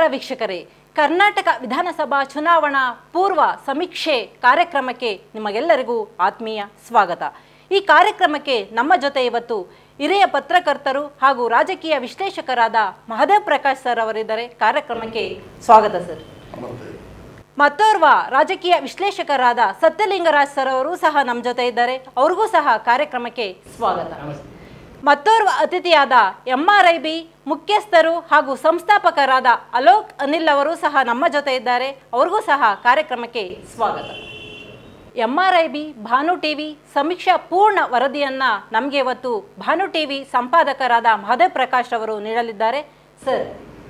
ವೀಕ್ಷಕರೇ ಕರ್ನಾಟಕ ವಿಧಾನಸಭಾ ಚುನಾವಣಾ ಪೂರ್ವ ಸಮೀಕ್ಷೆ ಕಾರ್ಯಕ್ರಮಕ್ಕೆ ನಿಮಗೆಲ್ಲರಿಗೂ ಆತ್ಮೀಯ ಸ್ವಾಗತ ಈ ಕಾರ್ಯಕ್ರಮಕ್ಕೆ ನಮ್ಮ ಜೊತೆ ಇವತ್ತು ಹಿರಿಯ ಪತ್ರಕರ್ತರು ಹಾಗೂ ರಾಜಕೀಯ ವಿಶ್ಲೇಷಕರಾದ ಮಹದೇವ್ ಪ್ರಕಾಶ್ ಸರ್ ಅವರಿದ್ದಾರೆ ಕಾರ್ಯಕ್ರಮಕ್ಕೆ ಸ್ವಾಗತ ಸರ್ ಮತ್ತೋರ್ವ ರಾಜಕೀಯ ವಿಶ್ಲೇಷಕರಾದ ಸತ್ಯಲಿಂಗರಾಜ್ ಸರ್ ಅವರು ಸಹ ನಮ್ಮ ಜೊತೆ ಇದ್ದಾರೆ ಅವ್ರಿಗೂ ಸಹ ಕಾರ್ಯಕ್ರಮಕ್ಕೆ ಸ್ವಾಗತ ಮತ್ತೋರ್ವ ಅತಿಥಿಯಾದ ಎಂ ಆರ್ ಐ ಬಿ ಮುಖ್ಯಸ್ಥರು ಹಾಗೂ ಸಂಸ್ಥಾಪಕರಾದ ಅಲೋಕ್ ಅನಿಲ್ ಅವರು ಸಹ ನಮ್ಮ ಜೊತೆ ಇದ್ದಾರೆ ಅವ್ರಿಗೂ ಸಹ ಕಾರ್ಯಕ್ರಮಕ್ಕೆ ಸ್ವಾಗತ M R I B Bhanu TV ಸಮೀಕ್ಷಾ ಪೂರ್ಣ ವರದಿಯನ್ನ ನಮಗೆ ಇವತ್ತು ಭಾನು ಟಿವಿ ಸಂಪಾದಕರಾದ ಮಹದೇವ್ ಪ್ರಕಾಶ್ ಅವರು ನೀಡಲಿದ್ದಾರೆ sir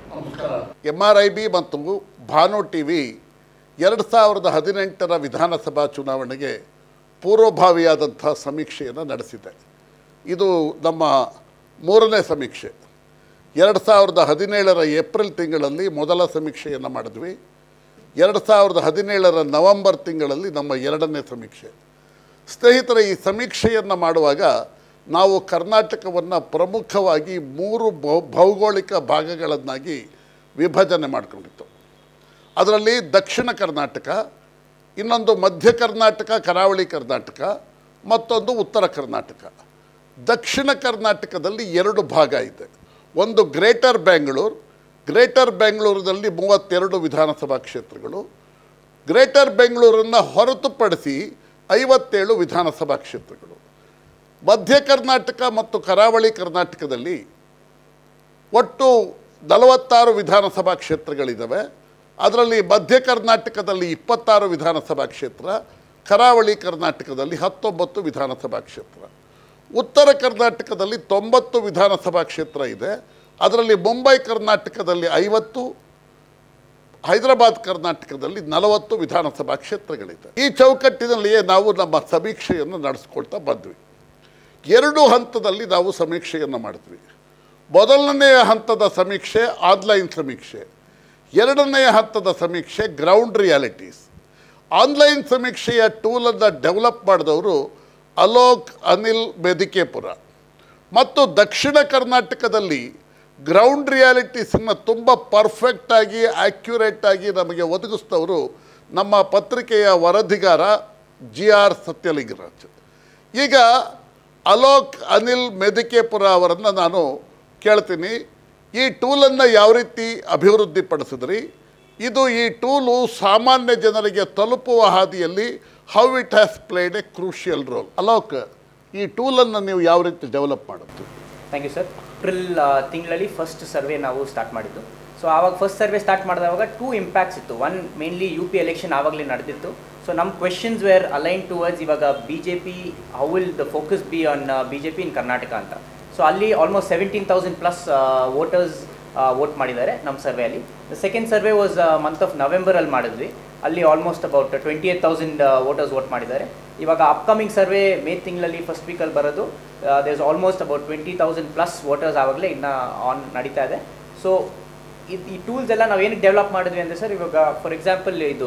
M R I B ಮತ್ತು ಭಾನು ಟಿ ವಿ ಎರಡು ಸಾವಿರದ ಹದಿನೆಂಟರ ವಿಧಾನಸಭಾ ಚುನಾವಣೆಗೆ ಪೂರ್ವಭಾವಿಯಾದಂಥ ಸಮೀಕ್ಷೆಯನ್ನು ನಡೆಸಿದೆ ಇದು ನಮ್ಮ ಮೂರನೇ ಸಮೀಕ್ಷೆ ಎರಡು ಸಾವಿರದ ಹದಿನೇಳರ ಏಪ್ರಿಲ್ ತಿಂಗಳಲ್ಲಿ ಮೊದಲ ಸಮೀಕ್ಷೆಯನ್ನು ಮಾಡಿದ್ವಿ ಎರಡು ಸಾವಿರದ ಹದಿನೇಳರ ನವೆಂಬರ್ ತಿಂಗಳಲ್ಲಿ ನಮ್ಮ ಎರಡನೇ ಸಮೀಕ್ಷೆ ಸ್ನೇಹಿತರೆ ಈ ಸಮೀಕ್ಷೆಯನ್ನು ಮಾಡುವಾಗ ನಾವು ಕರ್ನಾಟಕವನ್ನು ಪ್ರಮುಖವಾಗಿ ಮೂರು ಭೌ- ಭೌಗೋಳಿಕ ಭಾಗಗಳನ್ನಾಗಿ ವಿಭಜನೆ ಮಾಡಿಕೊಂಡಿತ್ತು ಅದರಲ್ಲಿ ದಕ್ಷಿಣ ಕರ್ನಾಟಕ ಇನ್ನೊಂದು ಮಧ್ಯ ಕರ್ನಾಟಕ ಕರಾವಳಿ ಕರ್ನಾಟಕ ಮತ್ತೊಂದು ಉತ್ತರ ಕರ್ನಾಟಕ ದಕ್ಷಿಣ ಕರ್ನಾಟಕದಲ್ಲಿ ಎರಡು ಭಾಗ ಇದೆ ಒಂದು ಗ್ರೇಟರ್ ಬ್ಯಾಂಗ್ಳೂರು ಗ್ರೇಟರ್ ಬೆಂಗಳೂರಿನಲ್ಲಿ ಮೂವತ್ತೆರಡು ವಿಧಾನಸಭಾ ಕ್ಷೇತ್ರಗಳು ಗ್ರೇಟರ್ ಬೆಂಗಳೂರನ್ನು ಹೊರತುಪಡಿಸಿ ಐವತ್ತೇಳು ವಿಧಾನಸಭಾ ಕ್ಷೇತ್ರಗಳು ಮಧ್ಯ ಕರ್ನಾಟಕ ಮತ್ತು ಕರಾವಳಿ ಕರ್ನಾಟಕದಲ್ಲಿ ಒಟ್ಟು ನಲವತ್ತಾರು ವಿಧಾನಸಭಾ ಕ್ಷೇತ್ರಗಳಿದ್ದಾವೆ ಅದರಲ್ಲಿ ಮಧ್ಯ ಕರ್ನಾಟಕದಲ್ಲಿ ಇಪ್ಪತ್ತಾರು ವಿಧಾನಸಭಾ ಕ್ಷೇತ್ರ ಕರಾವಳಿ ಕರ್ನಾಟಕದಲ್ಲಿ ಹತ್ತೊಂಬತ್ತು ವಿಧಾನಸಭಾ ಕ್ಷೇತ್ರ ಉತ್ತರ ಕರ್ನಾಟಕದಲ್ಲಿ ತೊಂಬತ್ತು ವಿಧಾನಸಭಾ ಕ್ಷೇತ್ರ ಇದೆ ಅದರಲ್ಲಿ ಮುಂಬೈ ಕರ್ನಾಟಕದಲ್ಲಿ ಐವತ್ತು ಹೈದರಾಬಾದ್ ಕರ್ನಾಟಕದಲ್ಲಿ ನಲವತ್ತು ವಿಧಾನಸಭಾ ಕ್ಷೇತ್ರಗಳಿದೆ ಈ ಚೌಕಟ್ಟಿನಲ್ಲಿಯೇ ನಾವು ನಮ್ಮ ಸಮೀಕ್ಷೆಯನ್ನು ನಡೆಸ್ಕೊಳ್ತಾ ಬಂದ್ವಿ ಎರಡು ಹಂತದಲ್ಲಿ ನಾವು ಸಮೀಕ್ಷೆಯನ್ನು ಮಾಡಿದ್ವಿ ಮೊದಲನೆಯ ಹಂತದ ಸಮೀಕ್ಷೆ ಆನ್ಲೈನ್ ಸಮೀಕ್ಷೆ ಎರಡನೆಯ ಹಂತದ ಸಮೀಕ್ಷೆ ಗ್ರೌಂಡ್ ರಿಯಾಲಿಟೀಸ್ ಆನ್ಲೈನ್ ಸಮೀಕ್ಷೆಯ ಟೂಲನ್ನು ಡೆವಲಪ್ ಮಾಡಿದವರು ಅಲೋಕ್ ಅನಿಲ್ ಮೆದಿಕೆಪುರ ಮತ್ತು ದಕ್ಷಿಣ ಕರ್ನಾಟಕದಲ್ಲಿ ಗ್ರೌಂಡ್ ರಿಯಾಲಿಟೀಸನ್ನು ತುಂಬ ಪರ್ಫೆಕ್ಟಾಗಿ ಆ್ಯಕ್ಯುರೇಟಾಗಿ ನಮಗೆ ಒದಗಿಸಿದವರು ನಮ್ಮ ಪತ್ರಿಕೆಯ ವರದಿಗಾರ ಜಿ ಆರ್ ಸತ್ಯಲಿಂಗರಾಜ್ ಈಗ ಅಲೋಕ್ ಅನಿಲ್ ಮೆದಿಕೆಪುರ ಅವರನ್ನು ನಾನು ಕೇಳ್ತೀನಿ ಈ ಟೂಲನ್ನು ಯಾವ ರೀತಿ ಅಭಿವೃದ್ಧಿಪಡಿಸಿದ್ರಿ ಇದು ಈ ಟೂಲು ಸಾಮಾನ್ಯ ಜನರಿಗೆ ತಲುಪುವ ಹಾದಿಯಲ್ಲಿ how it has played a crucial role Alok ಈ ಟೂಲನ್ನು ನೀವು ಯಾವ ರೀತಿ ಡೆವಲಪ್ ಮಾಡಿದ್ದು ಥ್ಯಾಂಕ್ ಯು ಸರ್ ಏಪ್ರಿಲ್ ತಿಂಗಳಲ್ಲಿ ಫಸ್ಟ್ ಸರ್ವೆ ನಾವು ಸ್ಟಾರ್ಟ್ ಮಾಡಿದ್ದು ಸೊ ಆವಾಗ ಫಸ್ಟ್ ಸರ್ವೆ ಸ್ಟಾರ್ಟ್ ಮಾಡಿದವಾಗ ಟೂ ಇಂಪ್ಯಾಕ್ಟ್ಸ್ ಇತ್ತು one mainly U P election ಆವಾಗಲೇ ನಡೆದಿತ್ತು ಸೊ ನಮ್ಮ ಕ್ವೆಶನ್ಸ್ ವೇರ್ ಅಲೈನ್ ಟುವರ್ಡ್ಸ್ ಇವಾಗ B J P how will the focus be on B J P in Karnataka ಅಂತ ಸೊ ಅಲ್ಲಿ almost seventeen thousand plus voters vote ಮಾಡಿದ್ದಾರೆ ನಮ್ಮ ಸರ್ವೆಯಲ್ಲಿ the second survey was month of ನವೆಂಬರಲ್ಲಿ ಮಾಡಿದ್ವಿ ಅಲ್ಲಿ almost about twenty eight thousand voters vote ಮಾಡಿದ್ದಾರೆ ಇವಾಗ ಅಪ್ಕಮಿಂಗ್ ಸರ್ವೆ ಮೇ ತಿಂಗಳಲ್ಲಿ ಫಸ್ಟ್ ವೀಕಲ್ಲಿ ಬರೋದು there is almost about twenty thousand plus voters ಆವಾಗಲೇ ಇನ್ನು ಆನ್ ನಡೀತಾ ಇದೆ ಸೊ ಇದು ಈ ಟೂಲ್ಸ್ ಎಲ್ಲ ನಾವು ಏನಕ್ಕೆ ಡೆವಲಪ್ ಮಾಡಿದ್ವಿ ಅಂದರೆ ಸರ್ ಇವಾಗ ಫಾರ್ ಎಕ್ಸಾಂಪಲ್ ಇದು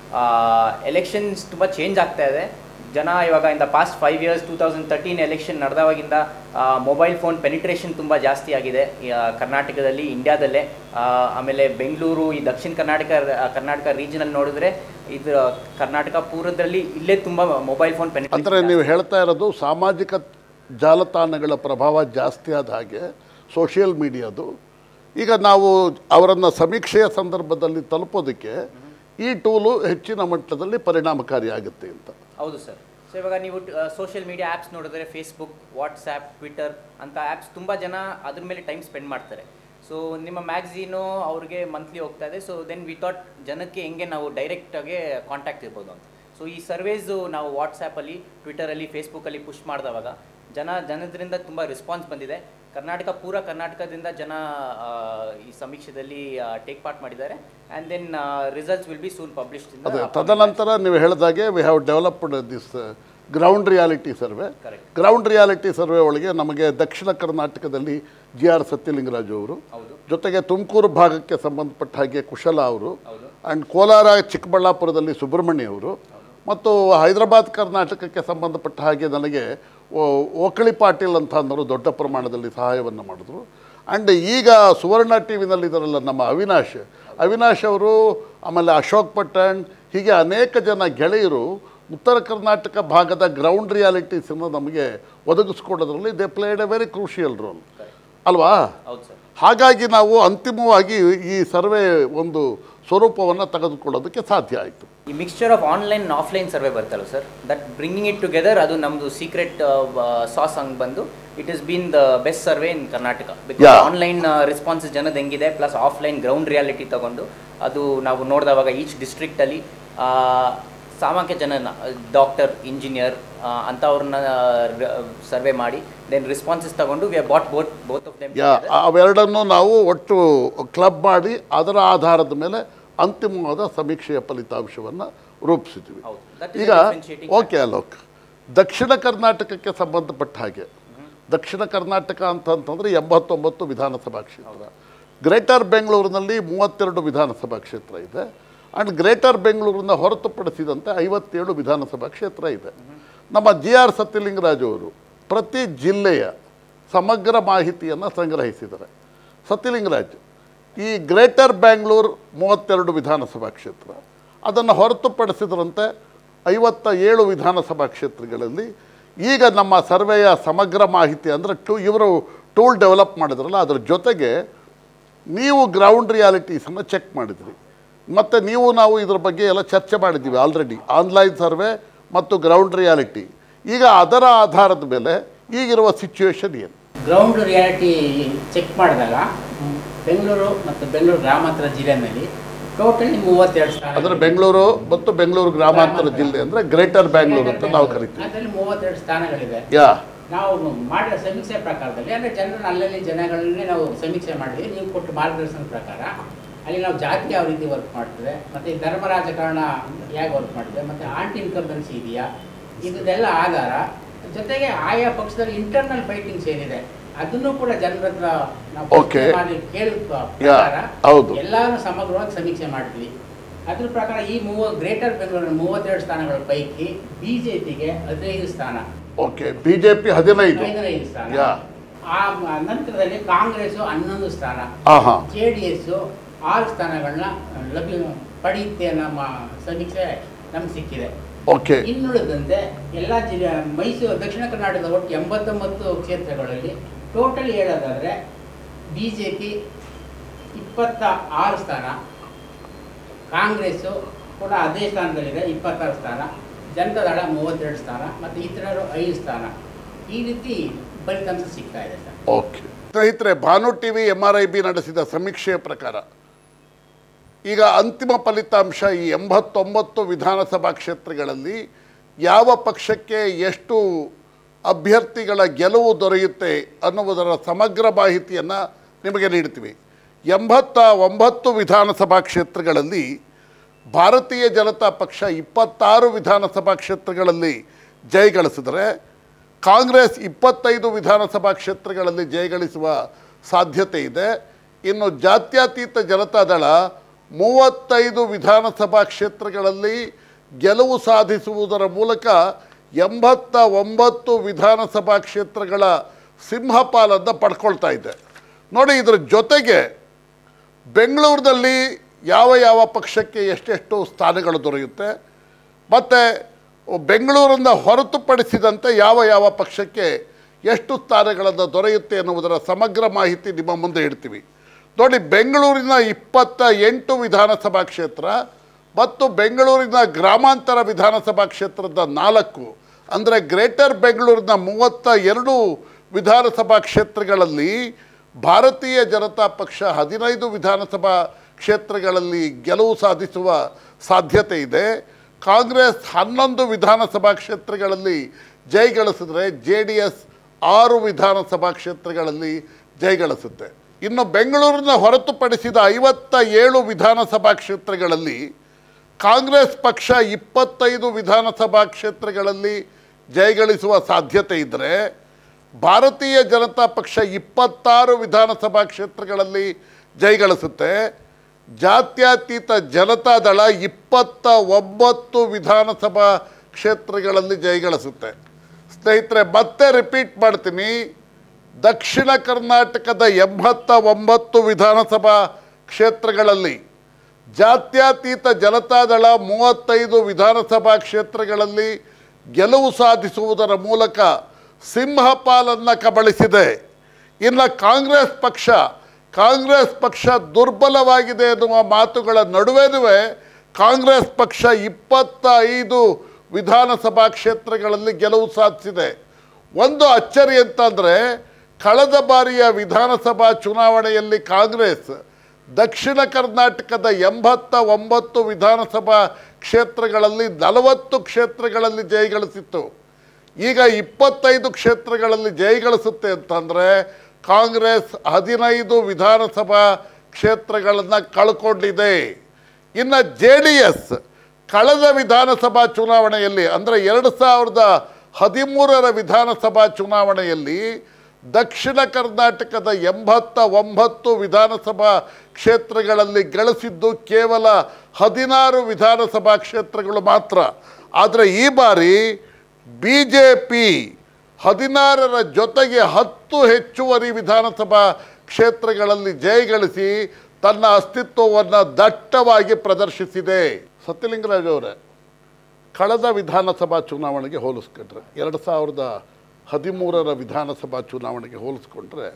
ಎಲೆಕ್ಷನ್ಸ್ ತುಂಬ ಚೇಂಜ್ ಆಗ್ತಾ ಇದೆ ಜನ ಇವಾಗ in the past five years two thousand thirteen election ನಡೆದವಾಗಿಂದ ಮೊಬೈಲ್ ಫೋನ್ ಪೆನಿಟ್ರೇಷನ್ ತುಂಬ ಜಾಸ್ತಿ ಆಗಿದೆ ಈ, ಆ, ಕರ್ನಾಟಕದಲ್ಲಿ ಇಂಡಿಯಾದಲ್ಲೇ ಆ, ಆಮೇಲೆ ಬೆಂಗಳೂರು ಈ ದಕ್ಷಿಣ ಕರ್ನಾಟಕ ಕರ್ನಾಟಕ ರೀಜನಲ್ಲಿ ನೋಡಿದ್ರೆ ಇದು ಕರ್ನಾಟಕ ಪೂರ್ವದಲ್ಲಿ ಇಲ್ಲೇ ತುಂಬ ಮೊಬೈಲ್ ಫೋನ್ ಅಂದರೆ ಪೆನಿಟ್ರೇಷನ್ ನೀವು ಹೇಳ್ತಾ ಇರೋದು ಸಾಮಾಜಿಕ ಜಾಲತಾಣಗಳ ಪ್ರಭಾವ ಜಾಸ್ತಿ ಆದ ಹಾಗೆ ಸೋಷಿಯಲ್ ಮೀಡಿಯಾದು ಈಗ ನಾವು ಅವರನ್ನು ಸಮೀಕ್ಷೆಯ ಸಂದರ್ಭದಲ್ಲಿ ತಲುಪೋದಕ್ಕೆ ಈ ಟೂಲು ಹೆಚ್ಚಿನ ಮಟ್ಟದಲ್ಲಿ ಪರಿಣಾಮಕಾರಿಯಾಗುತ್ತೆ ಅಂತ ಹೌದು ಸರ್ ಸೊ ಇವಾಗ ನೀವು ಸೋಷಿಯಲ್ ಮೀಡಿಯಾ ಆ್ಯಪ್ಸ್ ನೋಡಿದ್ರೆ ಫೇಸ್ಬುಕ್ ವಾಟ್ಸ್ಆ್ಯಪ್ ಟ್ವಿಟರ್ ಅಂತ ಆ್ಯಪ್ಸ್ ತುಂಬ ಜನ ಅದ್ರ ಮೇಲೆ ಟೈಮ್ ಸ್ಪೆಂಡ್ ಮಾಡ್ತಾರೆ ಸೊ ನಿಮ್ಮ ಮ್ಯಾಗ್ಝೀನು ಅವ್ರಿಗೆ ಮಂತ್ಲಿ ಹೋಗ್ತಾ ಇದೆ ಸೊ ದೆನ್ ವಿ ಥಾಟ್ ಜನಕ್ಕೆ ಹೆಂಗೆ ನಾವು ಡೈರೆಕ್ಟಾಗಿ ಕಾಂಟ್ಯಾಕ್ಟ್ ಇರ್ಬೋದು ಅಂತ ಸೊ ಈ ಸರ್ವೇಸು ನಾವು ವಾಟ್ಸ್ಆ್ಯಪಲ್ಲಿ ಟ್ವಿಟರಲ್ಲಿ ಫೇಸ್ಬುಕ್ಕಲ್ಲಿ ಪುಷ್ ಮಾಡಿದವಾಗ ಜನ ಜನದ್ರಿಂದ ತುಂಬ ರೆಸ್ಪಾನ್ಸ್ ಬಂದಿದೆ ಕರ್ನಾಟಕ ಪೂರ ಕರ್ನಾಟಕದಿಂದ ಜನ ಆ, ಈ ಸಮೀಕ್ಷೆದಲ್ಲಿ ಟೇಕ್ ಪಾರ್ಟ್ ಮಾಡಿದ್ದಾರೆ and then results will be soon published ಅದೇ ತದನಂತರ ನೀವು ಹೇಳಿದಾಗೆ we have developed this ground reality survey Correct. Ground reality survey ಒಳಗೆ ನಮಗೆ ದಕ್ಷಿಣ ಕರ್ನಾಟಕದಲ್ಲಿ ಜಿ ಆರ್ ಸತ್ಯಲಿಂಗರಾಜು ಅವರು ಹೌದು ಜೊತೆಗೆ ತುಮಕೂರು ಭಾಗಕ್ಕೆ ಸಂಬಂಧಪಟ್ಟ ಹಾಗೆ ಕುಶಲ ಅವರು ಹೌದು ಆ್ಯಂಡ್ ಕೋಲಾರ ಚಿಕ್ಕಬಳ್ಳಾಪುರದಲ್ಲಿ ಸುಬ್ರಹ್ಮಣ್ಯ ಅವರು ಮತ್ತು ಹೈದರಾಬಾದ್ ಕರ್ನಾಟಕಕ್ಕೆ ಸಂಬಂಧಪಟ್ಟ ಹಾಗೆ ನನಗೆ ಓ- ಓಕಳಿ ಪಾಟೀಲ್ ಅಂತ ಅನ್ನೋರು ದೊಡ್ಡ ಪ್ರಮಾಣದಲ್ಲಿ ಸಹಾಯವನ್ನು ಮಾಡಿದ್ರು ಆ್ಯಂಡ್ ಈಗ ಸುವರ್ಣ ಟಿ ವಿನಲ್ಲಿದ್ದಾರಲ್ಲ ನಮ್ಮ ಅವಿನಾಶ್ ಅವಿನಾಶ್ ಅವರು ಆಮೇಲೆ ಅಶೋಕ್ ಪಟ್ಟಣ್ ಹೀಗೆ ಅನೇಕ ಜನ ಗೆಳೆಯರು ಉತ್ತರ ಕರ್ನಾಟಕ ಭಾಗದ ಗ್ರೌಂಡ್ ರಿಯಾಲಿಟೀಸನ್ನು ನಮಗೆ ಒದಗಿಸ್ಕೊಡೋದ್ರಲ್ಲಿ they played a very crucial role ಅಲ್ವಾ ಹೌದು ಸರ್ ಹಾಗಾಗಿ ನಾವು ಅಂತಿಮವಾಗಿ ಈ ಸರ್ವೆ ಒಂದು ಸ್ವರೂಪವನ್ನು ತೆಗೆದುಕೊಳ್ಳೋದಕ್ಕೆ ಸಾಧ್ಯ ಆಯಿತು ಈ mixture of online offline survey ಬರ್ತಲ್ಲ sir that bringing it together ಅದು ನಮ್ಮದು ಸೀಕ್ರೆಟ್ ಸಾಸ್ ಹಂಗೆ ಬಂದು it is been the best survey in Karnataka because Yeah. Online responses ಜನದ ಹೆಂಗಿದೆ ಪ್ಲಸ್ ಆಫ್ಲೈನ್ ಗ್ರೌಂಡ್ ರಿಯಾಲಿಟಿ ತಗೊಂಡು ಅದು ನಾವು ನೋಡಿದವಾಗ ಈಚ್ ಡಿಸ್ಟ್ರಿಕ್ಟಲ್ಲಿ ಸಾಮಾನ್ಯ ಜನನ ಡಾಕ್ಟರ್ ಇಂಜಿನಿಯರ್ ಅಂಥವ್ರನ್ನ ಸರ್ವೆ ಮಾಡಿ ದೆನ್ ರೆಸ್ಪಾನ್ಸಸ್ ತಗೊಂಡು we but both both of them ಯಾ ಅವೆರಡನ್ನು ನಾವು ಒಟ್ಟು ಕ್ಲಬ್ ಮಾಡಿ ಅದರ ಆಧಾರದ ಮೇಲೆ ಅಂತಿಮವಾದ ಸಮೀಕ್ಷೆಯ ಫಲಿತಾಂಶವನ್ನು ರೂಪಿಸಿದ್ವಿ ಹೌದು. That is ಈಗ a differentiating ಓಕೆ ಅಲೋಕ್ ದಕ್ಷಿಣ ಕರ್ನಾಟಕಕ್ಕೆ ಸಂಬಂಧಪಟ್ಟ ಹಾಗೆ ದಕ್ಷಿಣ ಕರ್ನಾಟಕ ಅಂತಂತಂದರೆ ಎಂಬತ್ತೊಂಬತ್ತು ವಿಧಾನಸಭಾ ಕ್ಷೇತ್ರ ಗ್ರೇಟರ್ ಬೆಂಗಳೂರಿನಲ್ಲಿ ಮೂವತ್ತೆರಡು ವಿಧಾನಸಭಾ ಕ್ಷೇತ್ರ ಇದೆ ಆ್ಯಂಡ್ ಗ್ರೇಟರ್ ಬೆಂಗಳೂರನ್ನ ಹೊರತುಪಡಿಸಿದಂತೆ ಐವತ್ತೇಳು ವಿಧಾನಸಭಾ ಕ್ಷೇತ್ರ ಇದೆ ನಮ್ಮ ಜಿ ಆರ್ ಸತ್ಯಲಿಂಗರಾಜು ಅವರು ಪ್ರತಿ ಜಿಲ್ಲೆಯ ಸಮಗ್ರ ಮಾಹಿತಿಯನ್ನು ಸಂಗ್ರಹಿಸಿದ್ದಾರೆ ಸತ್ಯಲಿಂಗರಾಜ್ ಈ ಗ್ರೇಟರ್ ಬ್ಯಾಂಗ್ಳೂರ್ ಮೂವತ್ತೆರಡು ವಿಧಾನಸಭಾ ಕ್ಷೇತ್ರ ಅದನ್ನು ಹೊರತುಪಡಿಸಿದ್ರಂತೆ ಐವತ್ತ ಏಳು ವಿಧಾನಸಭಾ ಕ್ಷೇತ್ರಗಳಲ್ಲಿ ಈಗ ನಮ್ಮ ಸರ್ವೆಯ ಸಮಗ್ರ ಮಾಹಿತಿ ಅಂದರೆ ಟೂ ಇವರು ಟೂಲ್ ಡೆವಲಪ್ ಮಾಡಿದ್ರಲ್ಲ ಅದ್ರ ಜೊತೆಗೆ ನೀವು ಗ್ರೌಂಡ್ ರಿಯಾಲಿಟೀಸನ್ನು ಚೆಕ್ ಮಾಡಿದ್ರಿ ಮತ್ತು ನೀವು ನಾವು ಇದ್ರ ಬಗ್ಗೆ ಎಲ್ಲ ಚರ್ಚೆ ಮಾಡಿದ್ದೀವಿ ಆಲ್ರೆಡಿ ಆನ್ಲೈನ್ ಸರ್ವೆ ಮತ್ತು ಗ್ರೌಂಡ್ ರಿಯಾಲಿಟಿ ಈಗ ಅದರ ಆಧಾರದ ಮೇಲೆ ಈಗಿರುವ ಸಿಚುವೇಶನ್ ಏನು ಗ್ರೌಂಡ್ ರಿಯಾಲಿಟಿ ಚೆಕ್ ಮಾಡಿದಾಗ ಬೆಂಗಳೂರು ಮತ್ತು ಬೆಂಗಳೂರು ಗ್ರಾಮಾಂತರ ಜಿಲ್ಲೆನಲ್ಲಿ ಟೋಟಲಿ ಮೂವತ್ತೆರಡು ಸ್ಥಾನ ಅಂದರೆ ಬೆಂಗಳೂರು ಮತ್ತು ಬೆಂಗಳೂರು ಗ್ರಾಮಾಂತರ ಜಿಲ್ಲೆ ಅಂದರೆ ಗ್ರೇಟರ್ ಬ್ಯಾಂಗ್ಳೂರು ಅಂತ ನಾವು ಕರಿತೀವಿ ಅದರಲ್ಲಿ ಮೂವತ್ತೆರಡು ಸ್ಥಾನಗಳಿವೆ ಯಾ ನಾವು ಮಾಡಿದ ಸಮೀಕ್ಷೆ ಪ್ರಕಾರದಲ್ಲಿ ಅಂದರೆ ಜನರನ್ನ ಅಲ್ಲಲ್ಲಿ ಜನಗಳನ್ನೇ ನಾವು ಸಮೀಕ್ಷೆ ಮಾಡಿದ್ವಿ ನೀವು ಕೊಟ್ಟು ಮಾರ್ಗದರ್ಶನದ ಪ್ರಕಾರ ಅಲ್ಲಿ ನಾವು ಜಾತಿ ಯಾವ ರೀತಿ ವರ್ಕ್ ಮಾಡ್ತದೆ ಮತ್ತು ಧರ್ಮ ರಾಜಕಾರಣ ಹೇಗೆ ವರ್ಕ್ ಮಾಡ್ತದೆ ಮತ್ತು ಆಂಟಿ ಇನ್ಕಂಬೆನ್ಸಿ ಇದೆಯಾ ಇದನ್ನೆಲ್ಲ ಆಧಾರ ಜೊತೆಗೆ ಆಯಾ ಪಕ್ಷದಲ್ಲಿ ಇಂಟರ್ನಲ್ ಫೈಟಿಂಗ್ಸ್ ಏನಿದೆ ಅದನ್ನು ಕೂಡ ಜನರ ಹತ್ರ ನಾವು Okay. ಪ್ರಶ್ನೆ ಮಾಡಿ ಕೇಳಿದ Yeah, ಪ್ರಕಾರ ಹೌದು. ಎಲ್ಲರೂ ಸಮಗ್ರವಾಗಿ ಸಮೀಕ್ಷೆ ಮಾಡಿದ್ವಿ ಅದ್ರ ಪ್ರಕಾರ ಈ ಮೂವ ಗ್ರೇಟರ್ ಬೆಂಗಳೂರಿನ ಮೂವತ್ತೆರಡು ಸ್ಥಾನಗಳ ಪೈಕಿ ಬಿ ಜೆ ಪಿಗೆ ಹದಿನೈದು ಸ್ಥಾನ ಓಕೆ ಬಿ ಜೆ ಪಿ ಹದಿನೈದು ಐದನೈದು ಸ್ಥಾನ ಯಾ ಆ ಮ- ನಂತರದಲ್ಲಿ ಕಾಂಗ್ರೆಸ್ ಹನ್ನೊಂದು ಸ್ಥಾನ ಹಾಂ ಹಾಂ ಜೆ ಡಿ ಎಸ್ ಆರು ಸ್ಥಾನಗಳನ್ನ ಲಭ್ಯ ಪಡೆಯುತ್ತೆ ನಮ್ಮ ಸಮೀಕ್ಷೆ ನಮ್ಗೆ ಸಿಕ್ಕಿದೆ ಓಕೆ ಇನ್ನುಳಿದಂತೆ ಎಲ್ಲ ಜಿಲ್ಲೆ ಮೈಸೂರು ದಕ್ಷಿಣ ಕರ್ನಾಟಕದ ಒಟ್ಟು ಎಂಬತ್ತೊಂಬತ್ತು ಕ್ಷೇತ್ರಗಳಲ್ಲಿ ಟೋಟಲ್ ಹೇಳೋದಾದ್ರೆ ಬಿ ಜೆ ಪಿ ಇಪ್ಪತ್ತ ಆರು ಸ್ಥಾನ ಕಾಂಗ್ರೆಸ್ಸು ಕೂಡ ಅದೇ ಸ್ಥಾನದಲ್ಲಿದೆ ಇಪ್ಪತ್ತಾರು ಸ್ಥಾನ ಜನತಾದಳ ಮೂವತ್ತೆರಡು ಸ್ಥಾನ ಮತ್ತು ಇತರರು ಐದು ಸ್ಥಾನ ಈ ರೀತಿ ಫಲಿತಾಂಶ ಸಿಗ್ತಾ ಇದೆ ಸರ್ ಓಕೆ ಸ್ನೇಹಿತರೆ Bhanu T V M R I B ನಡೆಸಿದ ಸಮೀಕ್ಷೆಯ ಪ್ರಕಾರ ಈಗ ಅಂತಿಮ ಫಲಿತಾಂಶ ಈ ಎಂಬತ್ತೊಂಬತ್ತು ವಿಧಾನಸಭಾ ಕ್ಷೇತ್ರಗಳಲ್ಲಿ ಯಾವ ಪಕ್ಷಕ್ಕೆ ಎಷ್ಟು ಅಭ್ಯರ್ಥಿಗಳ ಗೆಲುವು ದೊರೆಯುತ್ತೆ ಅನ್ನುವುದರ ಸಮಗ್ರ ಮಾಹಿತಿಯನ್ನು ನಿಮಗೆ ನೀಡ್ತೀವಿ ಎಂಬತ್ತ ಒಂಬತ್ತು ವಿಧಾನಸಭಾ ಕ್ಷೇತ್ರಗಳಲ್ಲಿ ಭಾರತೀಯ ಜನತಾ ಪಕ್ಷ ಇಪ್ಪತ್ತಾರು ವಿಧಾನಸಭಾ ಕ್ಷೇತ್ರಗಳಲ್ಲಿ ಜಯಗಳಿಸಿದರೆ ಕಾಂಗ್ರೆಸ್ ಇಪ್ಪತ್ತೈದು ವಿಧಾನಸಭಾ ಕ್ಷೇತ್ರಗಳಲ್ಲಿ ಜಯಗಳಿಸುವ ಸಾಧ್ಯತೆ ಇದೆ ಇನ್ನು ಜಾತ್ಯತೀತ ಜನತಾದಳ ಮೂವತ್ತೈದು ವಿಧಾನಸಭಾ ಕ್ಷೇತ್ರಗಳಲ್ಲಿ ಗೆಲುವು ಸಾಧಿಸುವುದರ ಮೂಲಕ ಎಂಬತ್ತ ಒಂಬತ್ತು ವಿಧಾನಸಭಾ ಕ್ಷೇತ್ರಗಳ ಸಿಂಹಪಾಲನ್ನು ಪಡ್ಕೊಳ್ತಾ ಇದೆ ನೋಡಿ ಇದರ ಜೊತೆಗೆ ಬೆಂಗಳೂರಿನಲ್ಲಿ ಯಾವ ಯಾವ ಪಕ್ಷಕ್ಕೆ ಎಷ್ಟೆಷ್ಟು ಸ್ಥಾನಗಳು ದೊರೆಯುತ್ತೆ ಮತ್ತು ಬೆಂಗಳೂರನ್ನು ಹೊರತುಪಡಿಸಿದಂತೆ ಯಾವ ಯಾವ ಪಕ್ಷಕ್ಕೆ ಎಷ್ಟು ಸ್ಥಾನಗಳನ್ನು ದೊರೆಯುತ್ತೆ ಎನ್ನುವುದರ ಸಮಗ್ರ ಮಾಹಿತಿ ನಿಮ್ಮ ಮುಂದೆ ಇಡ್ತೀವಿ ನೋಡಿ ಬೆಂಗಳೂರಿನ ಇಪ್ಪತ್ತ ಎಂಟು ವಿಧಾನಸಭಾ ಕ್ಷೇತ್ರ ಮತ್ತು ಬೆಂಗಳೂರಿನ ಗ್ರಾಮಾಂತರ ವಿಧಾನಸಭಾ ಕ್ಷೇತ್ರದ ನಾಲ್ಕು ಅಂದರೆ ಗ್ರೇಟರ್ ಬೆಂಗಳೂರಿನ ಮೂವತ್ತ ಎರಡು ವಿಧಾನಸಭಾ ಕ್ಷೇತ್ರಗಳಲ್ಲಿ ಭಾರತೀಯ ಜನತಾ ಪಕ್ಷ ಹದಿನೈದು ವಿಧಾನಸಭಾ ಕ್ಷೇತ್ರಗಳಲ್ಲಿ ಗೆಲುವು ಸಾಧಿಸುವ ಸಾಧ್ಯತೆ ಇದೆ ಕಾಂಗ್ರೆಸ್ ಹನ್ನೊಂದು ವಿಧಾನಸಭಾ ಕ್ಷೇತ್ರಗಳಲ್ಲಿ ಜಯಗಳಿಸಿದ್ರೆ ಜೆ ಡಿ ಎಸ್ ಆರು ವಿಧಾನಸಭಾ ಕ್ಷೇತ್ರಗಳಲ್ಲಿ ಜಯಗಳಿಸುತ್ತೆ ಇನ್ನು ಬೆಂಗಳೂರಿನ ಹೊರತುಪಡಿಸಿದ ಐವತ್ತ ಏಳು ವಿಧಾನಸಭಾ ಕ್ಷೇತ್ರಗಳಲ್ಲಿ ಕಾಂಗ್ರೆಸ್ ಪಕ್ಷ ಇಪ್ಪತ್ತೈದು ವಿಧಾನಸಭಾ ಕ್ಷೇತ್ರಗಳಲ್ಲಿ ಜಯಗಳಿಸುವ ಸಾಧ್ಯತೆ ಇದ್ದರೆ ಭಾರತೀಯ ಜನತಾ ಪಕ್ಷ ಇಪ್ಪತ್ತಾರು ವಿಧಾನಸಭಾ ಕ್ಷೇತ್ರಗಳಲ್ಲಿ ಜಯಗಳಿಸುತ್ತೆ ಜಾತ್ಯತೀತ ಜನತಾದಳ ಇಪ್ಪತ್ತ ಒಂಬತ್ತು ವಿಧಾನಸಭಾ ಕ್ಷೇತ್ರಗಳಲ್ಲಿ ಜಯಗಳಿಸುತ್ತೆ ಸ್ನೇಹಿತರೆ ಮತ್ತೆ ರಿಪೀಟ್ ಮಾಡ್ತೀನಿ ದಕ್ಷಿಣ ಕರ್ನಾಟಕದ ಎಂಬತ್ತ ಒಂಬತ್ತು ವಿಧಾನಸಭಾ ಕ್ಷೇತ್ರಗಳಲ್ಲಿ ಜಾತ್ಯತೀತ ಜನತಾದಳ ಮೂವತ್ತೈದು ವಿಧಾನಸಭಾ ಕ್ಷೇತ್ರಗಳಲ್ಲಿ ಗೆಲುವು ಸಾಧಿಸುವುದರ ಮೂಲಕ ಸಿಂಹಪಾಲನ್ನು ಕಬಳಿಸಿದೆ ಇನ್ನು ಕಾಂಗ್ರೆಸ್ ಪಕ್ಷ ಕಾಂಗ್ರೆಸ್ ಪಕ್ಷ ದುರ್ಬಲವಾಗಿದೆ ಎನ್ನುವ ಮಾತುಗಳ ನಡುವೆನೂ ಕಾಂಗ್ರೆಸ್ ಪಕ್ಷ ಇಪ್ಪತ್ತೈದು ವಿಧಾನಸಭಾ ಕ್ಷೇತ್ರಗಳಲ್ಲಿ ಗೆಲುವು ಸಾಧಿಸಿದೆ ಒಂದು ಅಚ್ಚರಿ ಅಂತಂದರೆ ಕಳೆದ ಬಾರಿಯ ವಿಧಾನಸಭಾ ಚುನಾವಣೆಯಲ್ಲಿ ಕಾಂಗ್ರೆಸ್ ದಕ್ಷಿಣ ಕರ್ನಾಟಕದ ಎಂಬತ್ತ ಒಂಬತ್ತು ವಿಧಾನಸಭಾ ಕ್ಷೇತ್ರಗಳಲ್ಲಿ ನಲವತ್ತು ಕ್ಷೇತ್ರಗಳಲ್ಲಿ ಜಯಗಳಿಸಿತ್ತು ಈಗ ಇಪ್ಪತ್ತೈದು ಕ್ಷೇತ್ರಗಳಲ್ಲಿ ಜಯಗಳಿಸುತ್ತೆ ಅಂತಂದರೆ ಕಾಂಗ್ರೆಸ್ ಹದಿನೈದು ವಿಧಾನಸಭಾ ಕ್ಷೇತ್ರಗಳನ್ನು ಕಳ್ಕೊಂಡಿದೆ ಇನ್ನು ಜೆ ಡಿ ಎಸ್ ಕಳೆದ ವಿಧಾನಸಭಾ ಚುನಾವಣೆಯಲ್ಲಿ ಅಂದರೆ ಎರಡು ಸಾವಿರದ ಹದಿಮೂರರ ವಿಧಾನಸಭಾ ಚುನಾವಣೆಯಲ್ಲಿ ದಕ್ಷಿಣ ಕರ್ನಾಟಕದ ಎಂಬತ್ತ ಒಂಬತ್ತು ವಿಧಾನಸಭಾ ಕ್ಷೇತ್ರಗಳಲ್ಲಿ ಗಳಿಸಿದ್ದು ಕೇವಲ ಹದಿನಾರು ವಿಧಾನಸಭಾ ಕ್ಷೇತ್ರಗಳು ಮಾತ್ರ ಆದರೆ ಈ ಬಾರಿ ಬಿ ಜೆ ಪಿ ಹದಿನಾರರ ಜೊತೆಗೆ ಹತ್ತು ಹೆಚ್ಚುವರಿ ವಿಧಾನಸಭಾ ಕ್ಷೇತ್ರಗಳಲ್ಲಿ ಜಯಗಳಿಸಿ ತನ್ನ ಅಸ್ತಿತ್ವವನ್ನು ದಟ್ಟವಾಗಿ ಪ್ರದರ್ಶಿಸಿದೆ ಸತ್ಯಲಿಂಗರಾಜ್ ಅವರೇ ಕಳೆದ ವಿಧಾನಸಭಾ ಚುನಾವಣೆಗೆ ಹೋಲಿಸ್ಕೊಂಡ್ರೆ ಎರಡು ಸಾವಿರದ ಹದಿಮೂರರ ವಿಧಾನಸಭಾ ಚುನಾವಣೆಗೆ ಹೋಲಿಸ್ಕೊಂಡ್ರೆ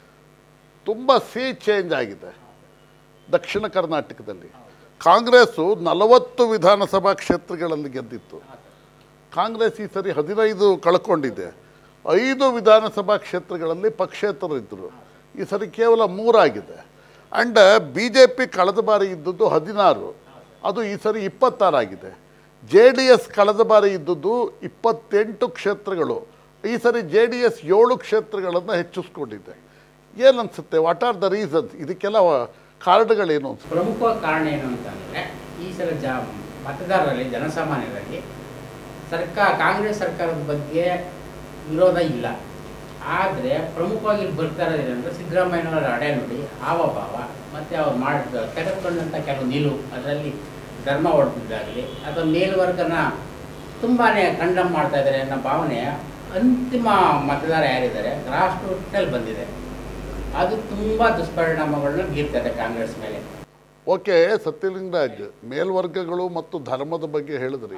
ತುಂಬ ಸಿ ಚೇಂಜ್ ಆಗಿದೆ ದಕ್ಷಿಣ ಕರ್ನಾಟಕದಲ್ಲಿ ಕಾಂಗ್ರೆಸ್ಸು ನಲವತ್ತು ವಿಧಾನಸಭಾ ಕ್ಷೇತ್ರಗಳಲ್ಲಿ ಗೆದ್ದಿತ್ತು ಕಾಂಗ್ರೆಸ್ ಈ ಸರಿ ಹದಿನೈದು ಕಳ್ಕೊಂಡಿದೆ ಐದು ವಿಧಾನಸಭಾ ಕ್ಷೇತ್ರಗಳಲ್ಲಿ ಪಕ್ಷೇತರರಿದ್ದರು ಈ ಸರಿ ಕೇವಲ ಮೂರಾಗಿದೆ ಆ್ಯಂಡ್ ಬಿ ಜೆ ಪಿ ಕಳೆದ ಬಾರಿ ಇದ್ದದ್ದು ಹದಿನಾರು ಅದು ಈ ಸರಿ ಇಪ್ಪತ್ತಾರಾಗಿದೆ ಜೆ ಡಿ ಎಸ್ ಕಳೆದ ಬಾರಿ ಇದ್ದದ್ದು ಇಪ್ಪತ್ತೆಂಟು ಕ್ಷೇತ್ರಗಳು ಈ ಸರಿ ಜೆ ಡಿ ಎಸ್ ಏಳು ಕ್ಷೇತ್ರಗಳನ್ನು ಹೆಚ್ಚಿಸ್ಕೊಂಡಿದೆ ಏನನ್ಸುತ್ತೆ ವಾಟ್ ಆರ್ ದ ರೀಸನ್ಸ್ ಇದಕ್ಕೆಲ್ಲ ಕಾರಣಗಳೇನು ಅನ್ಸುತ್ತೆ ಪ್ರಮುಖ ಕಾರಣ ಏನು ಅಂತಂದರೆ ಈ ಸಲ ಜ ಮತದಾರರಲ್ಲಿ ಜನಸಾಮಾನ್ಯರಲ್ಲಿ ಸರ್ಕಾರ ಕಾಂಗ್ರೆಸ್ ಸರ್ಕಾರದ ಬಗ್ಗೆ ವಿರೋಧ ಇಲ್ಲ ಆದರೆ ಪ್ರಮುಖವಾಗಿ ಇಲ್ಲಿ ಬರ್ತಾ ಇರೋದೇನೆಂದರೆ ಸಿದ್ದರಾಮಯ್ಯನವರ ಅಡೆನುಡಿ ಹಾವಭಾವ ಮತ್ತು ಅವ್ರು ಮಾಡಿದ ತೆಗೆದುಕೊಂಡಂಥ ಕೆಲವು ನಿಲುವು ಅದರಲ್ಲಿ ಧರ್ಮ ಹೊಡೆದಿದ್ದಾಗಲಿ ಅಥವಾ ಮೇಲ್ವರ್ಗನ ತುಂಬಾ ಕಂಡಮ್ ಮಾಡ್ತಾ ಇದ್ದಾರೆ ಅನ್ನೋ ಭಾವನೆ ಅಂತಿಮ ಮತದಾರ ಯಾರಿದ್ದಾರೆ ಗ್ರಾಸ್ ರೂಟ್ನಲ್ಲಿ ಬಂದಿದೆ ಅದು ತುಂಬ ದುಷ್ಪರಿಣಾಮಗಳನ್ನ ಬೀರ್ತದೆ ಕಾಂಗ್ರೆಸ್ ಮೇಲೆ ಓಕೆ ಸತ್ಯಲಿಂಗರಾಜ್ ಮೇಲ್ವರ್ಗಗಳು ಮತ್ತು ಧರ್ಮದ ಬಗ್ಗೆ ಹೇಳಿದ್ರಿ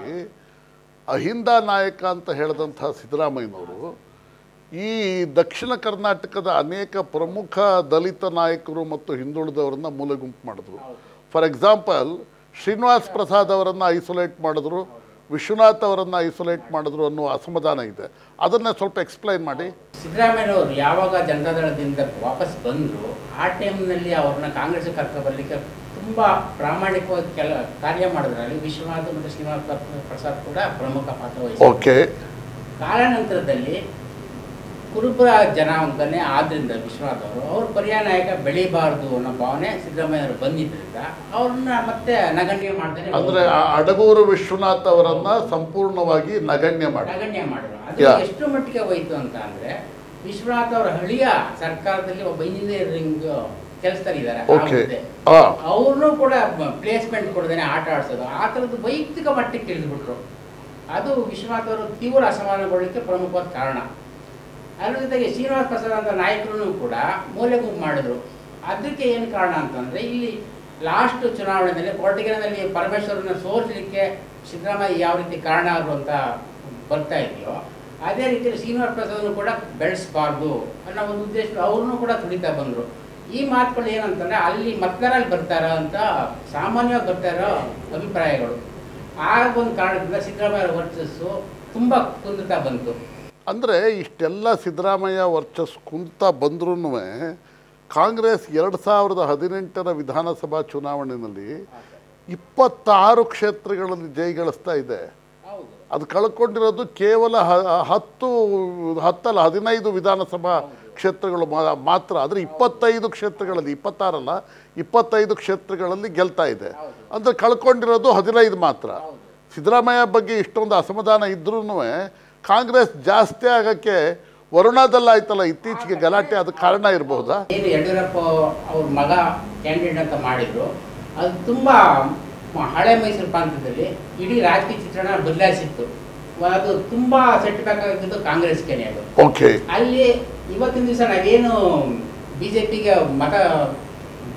ಅಹಿಂದ ನಾಯಕ ಅಂತ ಹೇಳಿದಂಥ ಸಿದ್ದರಾಮಯ್ಯನವರು ಈ ದಕ್ಷಿಣ ಕರ್ನಾಟಕದ ಅನೇಕ ಪ್ರಮುಖ ದಲಿತ ನಾಯಕರು ಮತ್ತು ಹಿಂದುಳಿದವರನ್ನ ಮೂಲೆ ಗುಂಪು ಮಾಡಿದ್ರು ಫಾರ್ ಎಕ್ಸಾಂಪಲ್ ಶ್ರೀನಿವಾಸ್ ಪ್ರಸಾದ್ ಅವರನ್ನು ಐಸೋಲೇಟ್ ಮಾಡಿದ್ರು ವಿಶ್ವನಾಥ್ ಅವರನ್ನು ಐಸೋಲೇಟ್ ಮಾಡಿದ್ರು ಅನ್ನೋ ಅಸಮಾಧಾನ ಇದೆ ಅದನ್ನೇ ಸ್ವಲ್ಪ ಎಕ್ಸ್ಪ್ಲೈನ್ ಮಾಡಿ ಸಿದ್ದರಾಮಯ್ಯನವರು ಯಾವಾಗ ಜನತಾದಳದಿಂದ ವಾಪಸ್ ಬಂದರು ಆ ಟೈಮ್ನಲ್ಲಿ ಅವ್ರನ್ನ ಕಾಂಗ್ರೆಸ್ ಕರ್ಕೊಂಡು ಬರಲಿಕ್ಕೆ ತುಂಬ ಪ್ರಾಮಾಣಿಕವಾಗಿ ಕೆಲ ಕಾರ್ಯ ಮಾಡಿದ್ರಲ್ಲಿ ವಿಶ್ವನಾಥ್ ಮತ್ತು ಶ್ರೀನಿವಾಸ ಪ್ರಸಾದ್ ಕೂಡ ಪ್ರಮುಖ ಪಾತ್ರ ವಹಿಸಿದ್ರು ಓಕೆ ಕಾಲಾನಂತರದಲ್ಲಿ ಕುರುಬರ ಜನಾಂಗನೇ ಆದ್ರಿಂದ ವಿಶ್ವನಾಥ್ ಅವರು ಅವ್ರ ಪರ್ಯಾಯ ನಾಯಕ ಬೆಳಿಬಾರ್ದು ಅನ್ನೋ ಭಾವನೆ ಸಿದ್ದರಾಮಯ್ಯವರು ಬಂದಿದ್ದರಿಂದ ಅವ್ರನ್ನ ಮತ್ತೆ ನಗಣ್ಯ ಮಾಡ್ತಾನೆ ಅಂದ್ರೆ ಆ ಅಡಗೂರು ವಿಶ್ವನಾಥ್ ಅವರನ್ನ ಸಂಪೂರ್ಣವಾಗಿ ನಗಣ್ಯ ಮಾಡಿ ನಗಣ್ಯ ಮಾಡಿದ್ರು ಅದು Yeah. ಎಷ್ಟು ಮಟ್ಟಿಗೆ ಹೋಯ್ತು ಅಂತ ಅಂದ್ರೆ ವಿಶ್ವನಾಥ್ ಅವರ ಹಳಿಯ ಸರ್ಕಾರದಲ್ಲಿ ಒಬ್ಬ ಇಂಜಿನಿಯರಿಂಗ್ ಕೆಲಸದಲ್ಲಿದ್ದಾರೆ ಓಕೆ ಆ ಅವ್ರನ್ನೂ ಕೂಡ ಪ್ಲೇಸ್ಮೆಂಟ್ ಕೊಡದೇನೆ ಆಟ ಆಡ್ಸೋದು ಆ ಥರದ್ದು ವೈಯಕ್ತಿಕ ಮಟ್ಟಕ್ಕೆ ತಿಳಿದ್ಬಿಟ್ರು ಅದು ವಿಶ್ವನಾಥ್ ಅವರು ತೀವ್ರ ಅಸಮಾಧಾನಗೊಳ್ಳಲಿಕ್ಕೆ ಪ್ರಮುಖವಾದ ಕಾರಣ ಅದ್ರ ಜೊತೆಗೆ ಶ್ರೀನಿವಾಸ ಪ್ರಸಾದ್ ಅಂತ ನಾಯಕರು ಕೂಡ ಮೂಲೆ ಗುಂಪು ಮಾಡಿದ್ರು ಅದಕ್ಕೆ ಏನು ಕಾರಣ ಅಂತಂದ್ರೆ ಇಲ್ಲಿ ಲಾಸ್ಟ್ ಚುನಾವಣೆಯಲ್ಲಿ ಕೊರಟಗೆರೆನಲ್ಲಿ ಪರಮೇಶ್ವರನ ಸೋಲಿಸಲಿಕ್ಕೆ ಸಿದ್ದರಾಮಯ್ಯ ಯಾವ ರೀತಿ ಕಾರಣ ಆದ್ರು ಅಂತ ಬರ್ತಾ ಇದೆಯೋ ಅದೇ ರೀತಿಯಲ್ಲಿ ಶ್ರೀನಿವಾಸ ಪ್ರಸಾದ್ನು ಕೂಡ ಬೆಳೆಸಬಾರ್ದು ಅನ್ನೋ ಒಂದು ಉದ್ದೇಶ ಅವ್ರನ್ನೂ ಕೂಡ ತುಳಿತಾ ಬಂದರು ಈ ಮಾತುಗಳು ಏನಂತಂದ್ರೆ ಅಲ್ಲಿ ಮತದಾರಲ್ಲಿ ಬರ್ತಾರ ಅಂತ ಸಾಮಾನ್ಯವಾಗಿ ಬರ್ತಾ ಇರೋ ಅಭಿಪ್ರಾಯಗಳು ಆ ಒಂದು ಕಾರಣದಿಂದ ಸಿದ್ದರಾಮಯ್ಯ ವರ್ಚಸ್ಸು ತುಂಬ ಕುಂದುತ್ತಾ ಬಂತು ಅಂದರೆ ಇಷ್ಟೆಲ್ಲ ಸಿದ್ದರಾಮಯ್ಯ ವರ್ಚಸ್ ಕುಂತ ಬಂದ್ರೂ ಕಾಂಗ್ರೆಸ್ ಎರಡು ಸಾವಿರದ ಹದಿನೆಂಟರ ವಿಧಾನಸಭಾ ಚುನಾವಣೆಯಲ್ಲಿ ಇಪ್ಪತ್ತಾರು ಕ್ಷೇತ್ರಗಳಲ್ಲಿ ಜಯಗಳಿಸ್ತಾ ಇದೆ ಹೌದು ಅದು ಕಳ್ಕೊಂಡಿರೋದು ಕೇವಲ ಹ- ಹತ್ತು ಹತ್ತಲ್ಲ ಹದಿನೈದು ವಿಧಾನಸಭಾ ಕ್ಷೇತ್ರಗಳು ಮಾ- ಮಾತ್ರ ಆದರೆ ಇಪ್ಪತ್ತೈದು ಕ್ಷೇತ್ರಗಳಲ್ಲಿ ಇಪ್ಪತ್ತಾರಲ್ಲ ಇಪ್ಪತ್ತೈದು ಕ್ಷೇತ್ರಗಳಲ್ಲಿ ಗೆಲ್ತಾ ಇದೆ ಅಂದರೆ ಕಳ್ಕೊಂಡಿರೋದು ಹದಿನೈದು ಮಾತ್ರ ಸಿದ್ದರಾಮಯ್ಯ ಬಗ್ಗೆ ಇಷ್ಟೊಂದು ಅಸಮಾಧಾನ ಇದ್ರೂ ಕಾಂಗ್ರೆಸ್ ಜಾಸ್ತಿ ಆಗೋಕ್ಕೆ ವರುಣಾದಲ್ಲಿ ಆಯ್ತಲ್ಲ ಇತ್ತೀಚೆಗೆ ಗಲಾಟೆ ಅದು ಕಾರಣ ಇರಬಹುದಾ ಏನು ಯಡಿಯೂರಪ್ಪ ಅವ್ರ ಮಗ ಕ್ಯಾಂಡಿಡೇಟ್ ಅಂತ ಮಾಡಿದ್ರು ಅದು ತುಂಬ ಮ- ಹಳೆ ಮೈಸೂರು ಪ್ರಾಂತ್ಯದಲ್ಲಿ ಇಡೀ ರಾಜಕೀಯ ಚಿತ್ರಣ ಬದಲಾಯಿಸಿತ್ತು ಅದು ತುಂಬ ಸೆಟ್ಬ್ಯಾಕ್ ಆಗಿದ್ದು ಕಾಂಗ್ರೆಸ್ಗೆನೆ ಅದು ಓಕೆ ಅಲ್ಲಿ ಇವತ್ತಿನ ದಿವಸ ನಾವೇನು ಬಿ ಜೆ ಪಿಗೆ ಮತ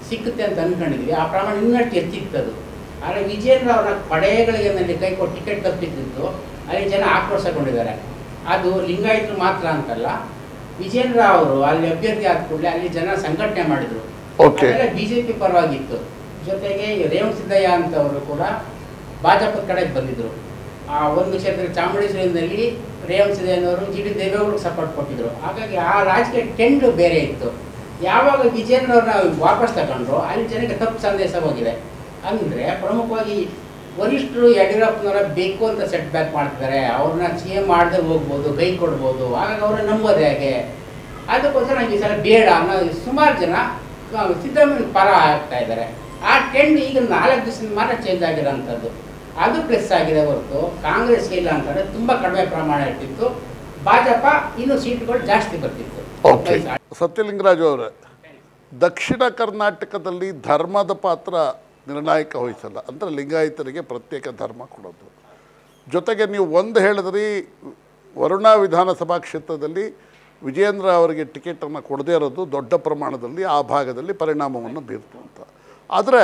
ಸಿಕ್ಕುತ್ತೆ ಅಂತ ಅನ್ಕೊಂಡಿದ್ವಿ ಆ ಪ್ರಮಾಣ ಇನ್ನಷ್ಟು ಹೆಚ್ಚಿತ್ತದು ಆದರೆ ವಿಜೇಂದ್ರ ಅವರ ಪಡೆಗಳಿಗೆ ನಲ್ಲಿ ಕೈ ಕೊಟ್ಟು ಟಿಕೆಟ್ ತಪ್ಪಿದ್ದು ಅಲ್ಲಿ ಜನ ಆಕ್ರೋಶಗೊಂಡಿದ್ದಾರೆ ಅದು ಲಿಂಗಾಯತರು ಮಾತ್ರ ಅಂತಲ್ಲ ವಿಜೇಂದ್ರ ಅವರು ಅಲ್ಲಿ ಅಭ್ಯರ್ಥಿ ಆದ ಕೂಡಲೇ ಅಲ್ಲಿ ಜನ ಸಂಘಟನೆ ಮಾಡಿದ್ರು Okay. ಬಿಜೆಪಿ ಪರವಾಗಿತ್ತು ಜೊತೆಗೆ ರೇವಣ್ ಸಿದ್ದಯ್ಯ ಅಂತವರು ಕೂಡ ಭಾಜಪದ ಕಡೆಗೆ ಬಂದಿದ್ರು ಆ ಒಂದು ಕ್ಷೇತ್ರ ಚಾಮುಂಡೇಶ್ವರಿನಲ್ಲಿ ರೇವಣ್ ಸಿದ್ದಯ್ಯನವರು ಜಿ ಡಿ ದೇವೇಗೌಡರಿಗೆ ಸಪೋರ್ಟ್ ಕೊಟ್ಟಿದ್ರು ಹಾಗಾಗಿ ಆ ರಾಜಕೀಯ ಟ್ರೆಂಡ್ ಬೇರೆ ಇತ್ತು ಯಾವಾಗ ವಿಜೇಂದ್ರ ಅವ್ರನ್ನ ವಾಪಸ್ ತಗೊಂಡ್ರು ಅಲ್ಲಿ ಜನಕ್ಕೆ ತಪ್ಪು ಸಂದೇಶ ಹೋಗಿದೆ ಅಂದರೆ ಪ್ರಮುಖವಾಗಿ ವರಿಷ್ಠರು ಯಡಿಯೂರಪ್ಪನವರ ಬೇಕು ಅಂತ ಸೆಟ್ ಬ್ಯಾಕ್ ಮಾಡ್ತಿದ್ದಾರೆ ಅವ್ರನ್ನ ಸಿ ಎಂ ಮಾಡದೆ ಹೋಗ್ಬೋದು ಕೈ ಕೊಡ್ಬೋದು ಹಾಗಾಗಿ ಅವ್ರನ್ನ ನಂಬೋದು ಹೇಗೆ ಅದಕ್ಕೋಸ್ಕರ ನಂಗೆ ಈ ಸಲ ಬೇಡ ಅನ್ನೋ ಸುಮಾರು ಜನ ಆ, ಸಿದ್ದರಾಮಯ್ಯ ಪರ ಆಗ್ತಾ ಇದ್ದಾರೆ ಆ ಟ್ರೆಂಡ್ ಈಗ ನಾಲ್ಕು ದಿವಸದಿಂದ ಮಾತ್ರ ಚೇಂಜ್ ಆಗಿರೋಂಥದ್ದು ಅದು ಪ್ಲಸ್ ಆಗಿದೆ ಹೊರತು ಕಾಂಗ್ರೆಸ್ಗೆ ಇಲ್ಲ ಅಂತಂದ್ರೆ ತುಂಬ ಕಡಿಮೆ ಪ್ರಮಾಣ ಇರ್ತಿತ್ತು ಭಾಜಪ ಇನ್ನೂ ಸೀಟ್ಗಳು ಜಾಸ್ತಿ ಬರ್ತಿತ್ತು ಓಕೆ ಸತ್ಯಲಿಂಗರಾಜು ಅವರೇ ದಕ್ಷಿಣ ಕರ್ನಾಟಕದಲ್ಲಿ ಧರ್ಮದ ಪಾತ್ರ ನಿರ್ಣಾಯಕ ವಹಿಸಲ್ಲ ಅಂದರೆ ಲಿಂಗಾಯತರಿಗೆ ಪ್ರತ್ಯೇಕ ಧರ್ಮ ಕೊಡೋದು ಜೊತೆಗೆ ನೀವು ಒಂದು ಹೇಳಿದ್ರಿ ವರುಣಾ ವಿಧಾನಸಭಾ ಕ್ಷೇತ್ರದಲ್ಲಿ ವಿಜೇಂದ್ರ ಅವರಿಗೆ ಟಿಕೆಟನ್ನು ಕೊಡದೇ ಇರೋದು ದೊಡ್ಡ ಪ್ರಮಾಣದಲ್ಲಿ ಆ ಭಾಗದಲ್ಲಿ ಪರಿಣಾಮವನ್ನು ಬೀರ್ತು ಅಂತ ಆದರೆ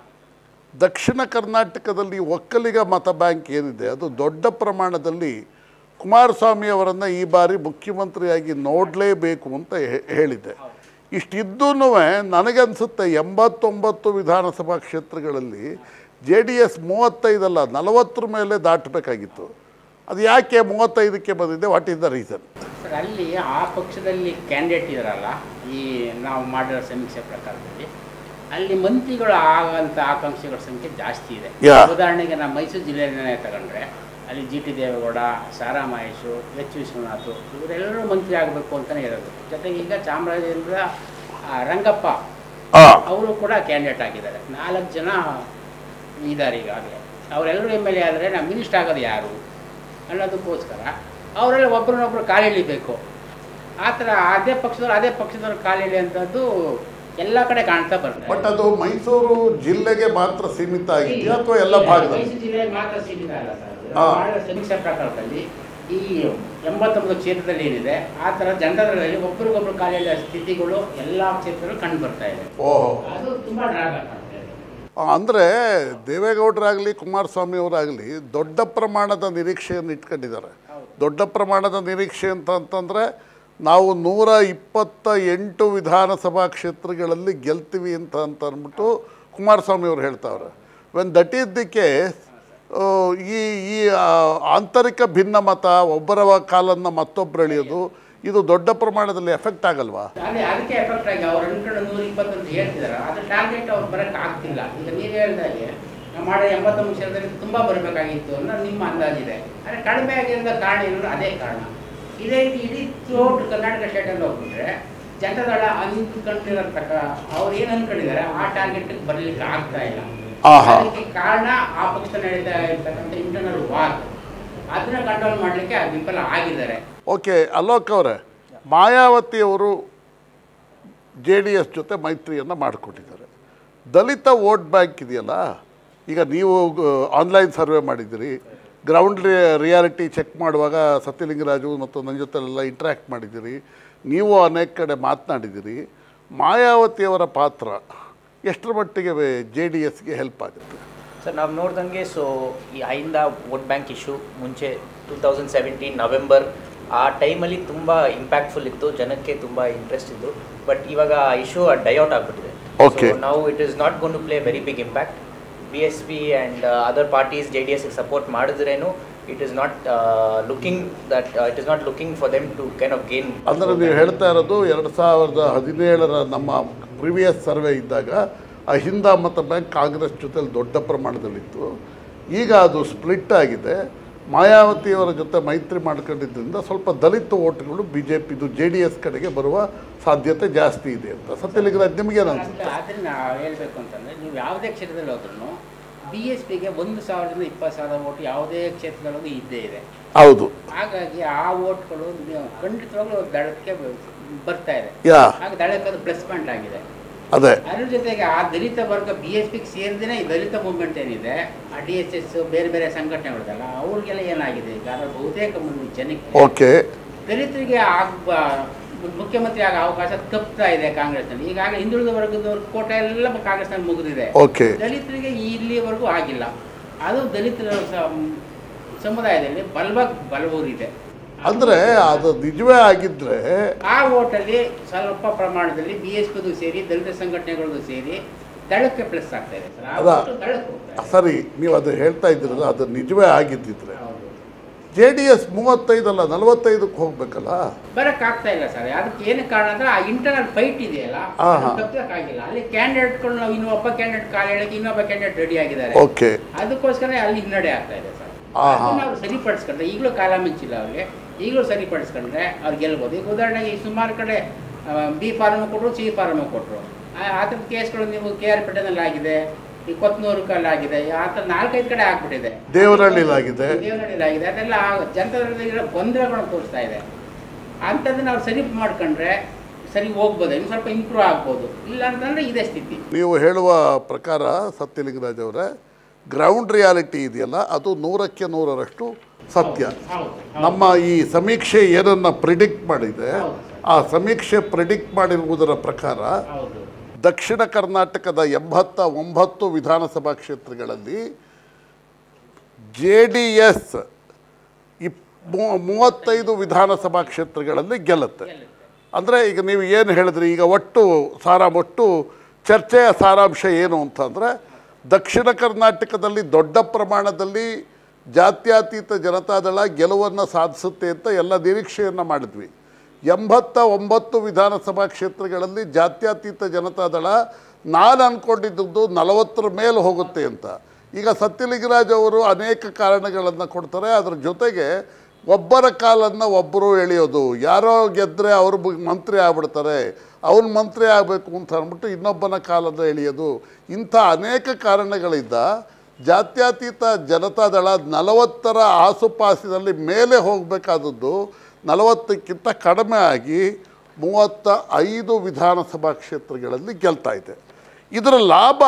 ದಕ್ಷಿಣ ಕರ್ನಾಟಕದಲ್ಲಿ ಒಕ್ಕಲಿಗ ಮತ ಬ್ಯಾಂಕ್ ಏನಿದೆ ಅದು ದೊಡ್ಡ ಪ್ರಮಾಣದಲ್ಲಿ ಕುಮಾರಸ್ವಾಮಿ ಅವರನ್ನು ಈ ಬಾರಿ ಮುಖ್ಯಮಂತ್ರಿಯಾಗಿ ನೋಡಲೇಬೇಕು ಅಂತ ಹೇ- ಹೇಳಿದೆ ಇಷ್ಟಿದ್ದೂ ನನಗನ್ಸುತ್ತೆ ಎಂಬತ್ತೊಂಬತ್ತು ವಿಧಾನಸಭಾ ಕ್ಷೇತ್ರಗಳಲ್ಲಿ ಜೆ ಡಿ ಎಸ್ ಮೂವತ್ತೈದಲ್ಲ ನಲವತ್ತರ ಮೇಲೆ ದಾಟಬೇಕಾಗಿತ್ತು ಅದು ಯಾಕೆ ಮೂವತ್ತೈದಕ್ಕೆ ಬಂದಿದೆ what is the reason sir ಅಲ್ಲಿ ಆ ಪಕ್ಷದಲ್ಲಿ ಕ್ಯಾಂಡಿಡೇಟ್ ಇದಾರಲ್ಲ ಈ ನಾವು ಮಾಡಿರೋ ಸಮೀಕ್ಷೆ ಪ್ರಕಾರದಲ್ಲಿ ಅಲ್ಲಿ ಮಂತ್ರಿಗಳು ಆಗಂತ ಆಕಾಂಕ್ಷಿಗಳ ಸಂಖ್ಯೆ ಜಾಸ್ತಿ ಇದೆ ಯಾ. ಉದಾಹರಣೆಗೆ ನಾವು ಮೈಸೂರು ಜಿಲ್ಲೆಯನ್ನೇ ತಗೊಂಡ್ರೆ ಅಲ್ಲಿ G T Devegowda Sara Mahesh H Vishwanath ಇವರೆಲ್ಲರೂ ಮಂತ್ರಿ ಆಗಬೇಕು ಅಂತಲೇ ಇರೋದು ಜೊತೆಗೆ ಈಗ ಚಾಮರಾಜೇಂದ್ರ ಆ, ರಂಗಪ್ಪ ಅವರು ಕೂಡ ಕ್ಯಾಂಡಿಡೇಟ್ ಆಗಿದ್ದಾರೆ ನಾಲ್ಕು ಜನ ಇದ್ದಾರೆ ಈಗಾಗಲೇ ಅವರೆಲ್ಲರೂ ಎಮ್ ಎಲ್ ಎ ಆದರೆ ನಾವು ಮಿನಿಸ್ಟರ್ ಆಗೋದು ಯಾರು ಅನ್ನೋದಕ್ಕೋಸ್ಕರ ಅವರೆಲ್ಲ ಒಬ್ರನ್ನೊಬ್ರು ಕಾಲೆಳಿಬೇಕು ಆ ಥರ ಅದೇ ಪಕ್ಷದವ್ರು ಅದೇ ಪಕ್ಷದವ್ರು ಕಾಲೆಳಿ ಅಂಥದ್ದು ಎಲ್ಲ ಕಡೆ ಕಾಣ್ತಾ ಬಟ್ ಬರ್ತದೆ ಅದು ಮೈಸೂರು ಜಿಲ್ಲೆಗೆ ಮಾತ್ರ ಸೀಮಿತ ಆಗಿದೆಯಾ ಅಥವಾ ಎಲ್ಲ ಭಾಗದಲ್ಲಿ ಮೈಸೂರು ಜಿಲ್ಲೆಯಲ್ಲಿ ಮಾತ್ರ ಸೀಮಿತ ಅಲ್ಲ ಸರ್ ಹಾ. ನಾವು ಮಾಡಿರೋ ಸಮೀಕ್ಷೆ ಪ್ರಕಾರದಲ್ಲಿ ಈ ಎಂಬತ್ತೊಂಬತ್ತು ಕ್ಷೇತ್ರದಲ್ಲಿ ಏನಿದೆ ಆ ಥರ ಜನರಲ್ಲಿ ಒಬ್ರಿಗೊಬ್ರು ಕಾಲೆಳೆಯುವ ಸ್ಥಿತಿಗಳು ಎಲ್ಲ ಕ್ಷೇತ್ರಗಳು ಕಂಡು ಬರ್ತಾ ಇದೆ ಓಹೋ ಅದು ತುಂಬ ಡ್ರಾಗ್ ಆಗ್ತಾ ಇದೆ ಅಂದರೆ ದೇವೇಗೌಡರಾಗಲಿ ಕುಮಾರಸ್ವಾಮಿ ಅವರಾಗಲಿ ದೊಡ್ಡ ಪ್ರಮಾಣದ ನಿರೀಕ್ಷೆಯನ್ನು ಇಟ್ಕೊಂಡಿದ್ದಾರೆ ದೊಡ್ಡ ಪ್ರಮಾಣದ ನಿರೀಕ್ಷೆ ಅಂತ ಅಂತಂದರೆ ನಾವು ನೂರ ಇಪ್ಪತ್ತ ಎಂಟು ವಿಧಾನಸಭಾ ಕ್ಷೇತ್ರಗಳಲ್ಲಿ ಗೆಲ್ತೀವಿ ಅಂತ ಅಂತ ಅಂದ್ಬಿಟ್ಟು ಕುಮಾರಸ್ವಾಮಿ ಅವರು ಹೇಳ್ತಾವ್ರೆ when that is the case ಈ ಈ ಆ, ಆಂತರಿಕ ಭಿನ್ನಮತ ಒಬ್ಬರ ಕಾಲನ್ನು ಮತ್ತೊಬ್ಬರು ಎಳೆಯೋದು ಇದು ದೊಡ್ಡ ಪ್ರಮಾಣದಲ್ಲಿ ಎಫೆಕ್ಟ್ ಆಗಲ್ವಾ ಅದೇ ಅದಕ್ಕೆ ಎಫೆಕ್ಟ್ ಆಗಿ ಅವ್ರು ಅನ್ಕೊಂಡು ನೂರ ಇಪ್ಪತ್ತು ಅಂತ ಹೇಳ್ತಿದಾರೆ ಅದು ಟಾರ್ಗೆಟ್ ಅವ್ರು ಬರಕ್ಕೆ ಆಗ್ತಿಲ್ಲ ಈಗ ನೀವು ಹೇಳ್ದಾಗೆ ನಾವು ಮಾಡೋ ಎಂಬತ್ತೊಂದು ಕ್ಷೇತ್ರದಲ್ಲಿ ತುಂಬ ಬರಬೇಕಾಗಿತ್ತು ಅನ್ನೋ ನಿಮ್ಮ ಅಂದಾಜಿದೆ ಆದರೆ ಕಡಿಮೆ ಆಗಿರೋ ಕಾರಣ ಏನು ಅದೇ ಕಾರಣ ಇದೇ ರೀತಿ ಇಡೀ ಥ್ರೂಔಟ್ ಕರ್ನಾಟಕ ಸ್ಟೇಟಲ್ಲಿ ಹೋಗ್ಬಿಟ್ರೆ ಜನತಾದಳ ಅನ್ಕೊಂಡಿರೋ ತಕ್ಕ ಅವ್ರು ಏನು ಅನ್ಕೊಂಡಿದ್ದಾರೆ ಆ ಟಾರ್ಗೆಟ್ಗೆ ಬರಲಿಕ್ಕೆ ಆಗ್ತಾ ಇಲ್ಲ ಆಹಾ. ಅದಕ್ಕೆ ಕಾರಣ ಆ ಪಕ್ಷ ನಡೀತಾ ಇರ್ತಕ್ಕಂಥ ಇಂಟರ್ನಲ್ ವಾರ್ ಅದನ್ನ ಕಂಟ್ರೋಲ್ ಮಾಡಲಿಕ್ಕೆ ವಿಫಲ ಆಗಿದ್ದಾರೆ ಓಕೆ ಅಲೋಕ್ ಅವರೇ ಮಾಯಾವತಿಯವರು ಜೆ ಡಿ ಎಸ್ ಜೊತೆ ಮೈತ್ರಿಯನ್ನು ಮಾಡಿಕೊಟ್ಟಿದ್ದಾರೆ ದಲಿತ ವೋಟ್ ಬ್ಯಾಂಕ್ ಇದೆಯಲ್ಲ ಈಗ ನೀವು ಆನ್ಲೈನ್ ಸರ್ವೆ ಮಾಡಿದ್ದೀರಿ ಗ್ರೌಂಡ್ ರಿಯಾಲಿಟಿ ಚೆಕ್ ಮಾಡುವಾಗ ಸತ್ಯಲಿಂಗರಾಜು ಮತ್ತು ನನ್ನ ಜೊತೆಲೆಲ್ಲ ಇಂಟ್ರ್ಯಾಕ್ಟ್ ಮಾಡಿದ್ದೀರಿ ನೀವು ಅನೇಕ ಕಡೆ ಮಾತನಾಡಿದ್ದೀರಿ ಮಾಯಾವತಿಯವರ ಪಾತ್ರ ಎಷ್ಟರ ಮಟ್ಟಿಗೆ ಜೆ ಡಿ ಎಸ್ಗೆ ಹೆಲ್ಪ್ ಆಗುತ್ತೆ ಸರ್ ನಾವು ನೋಡ್ದಂಗೆ ಸೊ ಈ ಐಂದ ವೋಟ್ ಬ್ಯಾಂಕ್ ಇಶ್ಯೂ ಮುಂಚೆ ಟೂ ತೌಸಂಡ್ ಸೆವೆಂಟೀನ್ ನವೆಂಬರ್ ಆ ಟೈಮಲ್ಲಿ ತುಂಬ ಇಂಪ್ಯಾಕ್ಟ್ಫುಲ್ ಇತ್ತು ಜನಕ್ಕೆ ತುಂಬ ಇಂಟ್ರೆಸ್ಟ್ ಇತ್ತು ಬಟ್ ಇವಾಗ ಆ ಇಶ್ಯೂ ಡೈಔಟ್ ಆಗಿಬಿಟ್ಟಿದೆ Okay. ನಾವು it is not gone to play very big impact B S P and other parties J D ಎಸ್ಗೆ ಸಪೋರ್ಟ್ ಮಾಡಿದ್ರೇನು it is not looking that it is not looking for them to kind of gain ಅಂದರೆ ನೀವು ಹೇಳ್ತಾ ಇರೋದು ಎರಡು ಸಾವಿರದ ಹದಿನೇಳರ ನಮ್ಮ ಪ್ರಿವಿಯಸ್ ಸರ್ವೆ ಇದ್ದಾಗ ಅಹಿಂದ ಮತ ಬ್ಯಾಂಕ್ ಕಾಂಗ್ರೆಸ್ ಜೊತೆಲಿ ದೊಡ್ಡ ಪ್ರಮಾಣದಲ್ಲಿತ್ತು ಈಗ ಅದು ಸ್ಪ್ಲಿಟ್ ಆಗಿದೆ ಮಾಯಾವತಿಯವರ ಜೊತೆ ಮೈತ್ರಿ ಮಾಡ್ಕೊಂಡಿದ್ದರಿಂದ ಸ್ವಲ್ಪ ದಲಿತ ಓಟ್ಗಳು ಬಿ ಜೆ ಪಿದು ಜೆ ಡಿ ಎಸ್ ಕಡೆಗೆ ಬರುವ ಸಾಧ್ಯತೆ ಜಾಸ್ತಿ ಇದೆ ಅಂತ ಸತ್ಯಲಿಂಗರಾಜ್ ನಿಮಗೇನು ಅನ್ಸುತ್ತೆ ಆದರೆ ನಾವು ಹೇಳಬೇಕು ಅಂತಂದರೆ ನೀವು ಯಾವುದೇ ಕ್ಷೇತ್ರದಲ್ಲಿ ಹೋದ್ರೂ ಬಿ ಎಸ್ ಪಿಗೆ ಒಂದು ಸಾವಿರದಿಂದ ಇಪ್ಪತ್ತು ಸಾವಿರ ಓಟ್ ಯಾವುದೇ ಕ್ಷೇತ್ರದಲ್ಲೂ ಇದ್ದೇ ಇದೆ ಹೌದು ಹಾಗಾಗಿ ಆ ಓಟ್ಗಳು ನೀವು ಖಂಡಿತವಾಗ್ಲೂ ದಳಕ್ಕೆ ಬರ್ತಾ ಇದೆ ಯಾ ಹಾಗೆ ದಳಕ್ಕೆ ಅದು ಪ್ಲಸ್ ಪಾಯಿಂಟ್ ಆಗಿದೆ ಅದೇ ಅದ್ರ ಜೊತೆಗೆ ಆ ದಲಿತ ವರ್ಗ ಬಿ ಎಸ್ ಪಿಗೆ ಸೇರಿದ್ರೆ ಈ ದಲಿತ ಮೂವ್ಮೆಂಟ್ ಏನಿದೆ ಆ ಡಿ ಎಸ್ ಎಸ್ ಬೇರೆ ಬೇರೆ ಸಂಘಟನೆಗಳಿದಲ್ಲ ಅವ್ರಿಗೆಲ್ಲ ಏನಾಗಿದೆ ಈಗ ಅದ್ರ ಬಹುತೇಕ ಮಂದಿ ಜನಕ್ಕೆ ಓಕೆ ದಲಿತರಿಗೆ ಆಗ ಮುಖ್ಯಮಂತ್ರಿ ಆಗ ಅವಕಾಶ ತಪ್ತಾ ಇದೆ ಕಾಂಗ್ರೆಸ್ನಲ್ಲಿ ಈಗಾಗಲೇ ಹಿಂದುಳಿದ ವರ್ಗದವ್ರ ಕೋಟ ಎಲ್ಲ ಕಾಂಗ್ರೆಸ್ನಲ್ಲಿ ಮುಗಿದಿದೆ ಓಕೆ ದಲಿತರಿಗೆ ಇಲ್ಲಿವರೆಗೂ ಆಗಿಲ್ಲ ಅದು ದಲಿತರ ಸಮ- ಸಮುದಾಯದಲ್ಲಿ ಬಲವ ಬಲವೂರಿದೆ ಅಂದರೆ ಅದು ನಿಜವೇ ಆಗಿದ್ದರೆ ಆ ಓಟಲ್ಲಿ ಸ್ವಲ್ಪ ಪ್ರಮಾಣದಲ್ಲಿ ಬಿ ಎಸ್ ಪಿದು ಸೇರಿ ದಲಿತ ಸಂಘಟನೆಗಳದ್ದು ಸೇರಿ ದಳಕ್ಕೆ ಪ್ಲಸ್ ಆಗ್ತಾ ಇದೆ ಸರ್ ಆ ಅದ- ಓಟು ದಳಕ್ಕೆ ಹೋಗ್ತಾ ಇದೆ. ಸರಿ ನೀವು ಅದು ಹೇಳ್ತಾ ಇದ್ದೀರಲ್ಲ ಅದು ನಿಜವೇ ಆಗಿದ್ದಿದ್ರೆ ಹೌದು ಜೆ ಡಿ ಎಸ್ ಮೂವತ್ತೈದಲ್ಲ ನಲವತ್ತೈದಕ್ಕೆ ಹೋಗ್ಬೇಕಲ್ಲ ಬರಕ್ ಆಗ್ತಾ ಇಲ್ಲ ಸರ್ ಅದಕ್ಕೆ ಏನು ಕಾರಣ ಅಂದ್ರೆ ಆ ಇಂಟರ್ನಲ್ ಫೈಟ್ ಇದೆಯಲ್ಲ ಹಾ, ಹಾ. ಆಗಿಲ್ಲ ಅಲ್ಲಿ ಕ್ಯಾಂಡಿಡೇಟ್ಗಳು ನಾವು ಇನ್ನೊಬ್ಬ ಕ್ಯಾಂಡಿಡೇಟ್ ಕಾಲ ಹೇಳಕ್ಕೆ ಇನ್ನೊಬ್ಬ ಕ್ಯಾಂಡಿಡೇಟ್ ರೆಡಿ ಆಗಿದ್ದಾರೆ ಓಕೆ ಅದಕ್ಕೋಸ್ಕರ ಅಲ್ಲಿ ಹಿನ್ನಡೆ ಆಗ್ತಾ ಇದೆ ಸರ್ ಹಾ, ಹಾ. ಅದನ್ನ ಅವ್ರು ಸರಿಪಡಿಸ್ಕೊಂಡ್ರೆ ಈಗಲೂ ಕಾಲ ಮಿಂಚಿಲ್ಲ ಅವ್ರಿಗೆ ಈಗಲೂ ಸರಿಪಡಿಸ್ಕೊಂಡ್ರೆ ಅವ್ರು ಗೆಲ್ಬೋದು ಈಗ ಉದಾಹರಣೆಗೆ ಈ ಸುಮಾರು ಕಡೆ ಬಿ ಫಾರ್ಮ್ ಕೊಟ್ಟರು ಸಿ ಫಾರ್ಮ್ ಕೊಟ್ಟರು ಆ ಥರದ ಕೇಸ್ಗಳು ನೀವು ಕೆ ಆರ್ ಪೇಟೆನಲ್ಲಿ ಆಗಿದೆ ಈ ಕೊತ್ನೂರು ಕಲ್ಲಿ ಆಗಿದೆ ಆ ಥರ ನಾಲ್ಕೈದು ಕಡೆ ಆಗ್ಬಿಟ್ಟಿದೆ ದೇವನಹಳ್ಳಿಲಾಗಿದೆ ದೇವನಹಳ್ಳಿಲಿ ಆಗಿದೆ ಅದೆಲ್ಲ ಜನತದಲ್ಲಿರೋ ಗೊಂದಲಗಳನ್ನು ತೋರಿಸ್ತಾ ಇದೆ ಅಂಥದ್ದನ್ನ ಅವ್ರು ಸರಿ ಮಾಡ್ಕೊಂಡ್ರೆ ಸರಿ ಹೋಗ್ಬೋದು ಇನ್ನು ಸ್ವಲ್ಪ ಇಂಪ್ರೂವ್ ಆಗ್ಬೋದು ಇಲ್ಲ ಅಂತಂದ್ರೆ ಇದೇ ಸ್ಥಿತಿ ನೀವು ಹೇಳುವ ಪ್ರಕಾರ ಸತ್ಯಲಿಂಗರಾಜ್ ಅವರೇ ಗ್ರೌಂಡ್ ರಿಯಾಲಿಟಿ ಇದೆಯಲ್ಲ ಅದು ನೂರಕ್ಕೆ ನೂರರಷ್ಟು ಸತ್ಯ ಹೌದು ನಮ್ಮ ಈ ಸಮೀಕ್ಷೆ ಏನನ್ನ ಪ್ರಿಡಿಕ್ಟ್ ಮಾಡಿದೆ ಹೌದು. ಆ ಸಮೀಕ್ಷೆ ಪ್ರಿಡಿಕ್ಟ್ ಮಾಡಿರುವುದರ ಪ್ರಕಾರ ಹೌದು ದಕ್ಷಿಣ ಕರ್ನಾಟಕದ ಎಂಬತ್ತ ಒಂಬತ್ತು ವಿಧಾನಸಭಾ ಕ್ಷೇತ್ರಗಳಲ್ಲಿ ಜೆ ಡಿ ಎಸ್ ಇಪ್ ಮೂ- ಮೂವತ್ತೈದು ವಿಧಾನಸಭಾ ಕ್ಷೇತ್ರಗಳಲ್ಲಿ ಗೆಲ್ಲುತ್ತೆ ಅಂದರೆ ಈಗ ನೀವು ಏನು ಹೇಳಿದ್ರಿ ಈಗ ಒಟ್ಟು ಸಾರ ಒಟ್ಟು ಚರ್ಚೆಯ ಸಾರಾಂಶ ಏನು ಅಂತಂದರೆ ದಕ್ಷಿಣ ಕರ್ನಾಟಕದಲ್ಲಿ ದೊಡ್ಡ ಪ್ರಮಾಣದಲ್ಲಿ ಜಾತ್ಯತೀತ ಜನತಾದಳ ಗೆಲುವನ್ನು ಸಾಧಿಸುತ್ತೆ ಅಂತ ಎಲ್ಲ ನಿರೀಕ್ಷೆಯನ್ನು ಮಾಡಿದ್ವಿ ಎಂಬತ್ತ ಒಂಬತ್ತು ವಿಧಾನಸಭಾ ಕ್ಷೇತ್ರಗಳಲ್ಲಿ ಜಾತ್ಯತೀತ ಜನತಾದಳ ನಾನು ಅಂದ್ಕೊಂಡಿದ್ದು ನಲವತ್ತರ ಮೇಲೆ ಹೋಗುತ್ತೆ ಅಂತ ಈಗ ಸತ್ಯಲಿಂಗರಾಜ್ ಅವರು ಅನೇಕ ಕಾರಣಗಳನ್ನು ಕೊಡ್ತಾರೆ ಅದರ ಜೊತೆಗೆ ಒಬ್ಬರ ಕಾಲನ್ನು ಒಬ್ಬರು ಎಳೆಯೋದು ಯಾರೋ ಗೆದ್ದರೆ ಅವರು ಬ- ಮಂತ್ರಿ ಆಗ್ಬಿಡ್ತಾರೆ ಅವನು ಮಂತ್ರಿ ಆಗಬೇಕು ಅಂತ ಅಂದ್ಬಿಟ್ಟು ಇನ್ನೊಬ್ಬನ ಕಾಲನ್ನು ಎಳೆಯೋದು ಇಂಥ ಅನೇಕ ಕಾರಣಗಳಿಂದ ಜಾತ್ಯತೀತ ಜನತಾದಳ ನಲವತ್ತರ ಆಸುಪಾಸಿನಲ್ಲಿ ಮೇಲೆ ಹೋಗಬೇಕಾದದ್ದು ನಲವತ್ತಕ್ಕಿಂತ ಕಡಿಮೆ ಆಗಿ ಮೂವತ್ತ ಐದು ವಿಧಾನಸಭಾ ಕ್ಷೇತ್ರಗಳಲ್ಲಿ ಗೆಲ್ತಾ ಇದೆ ಇದರ ಲಾಭ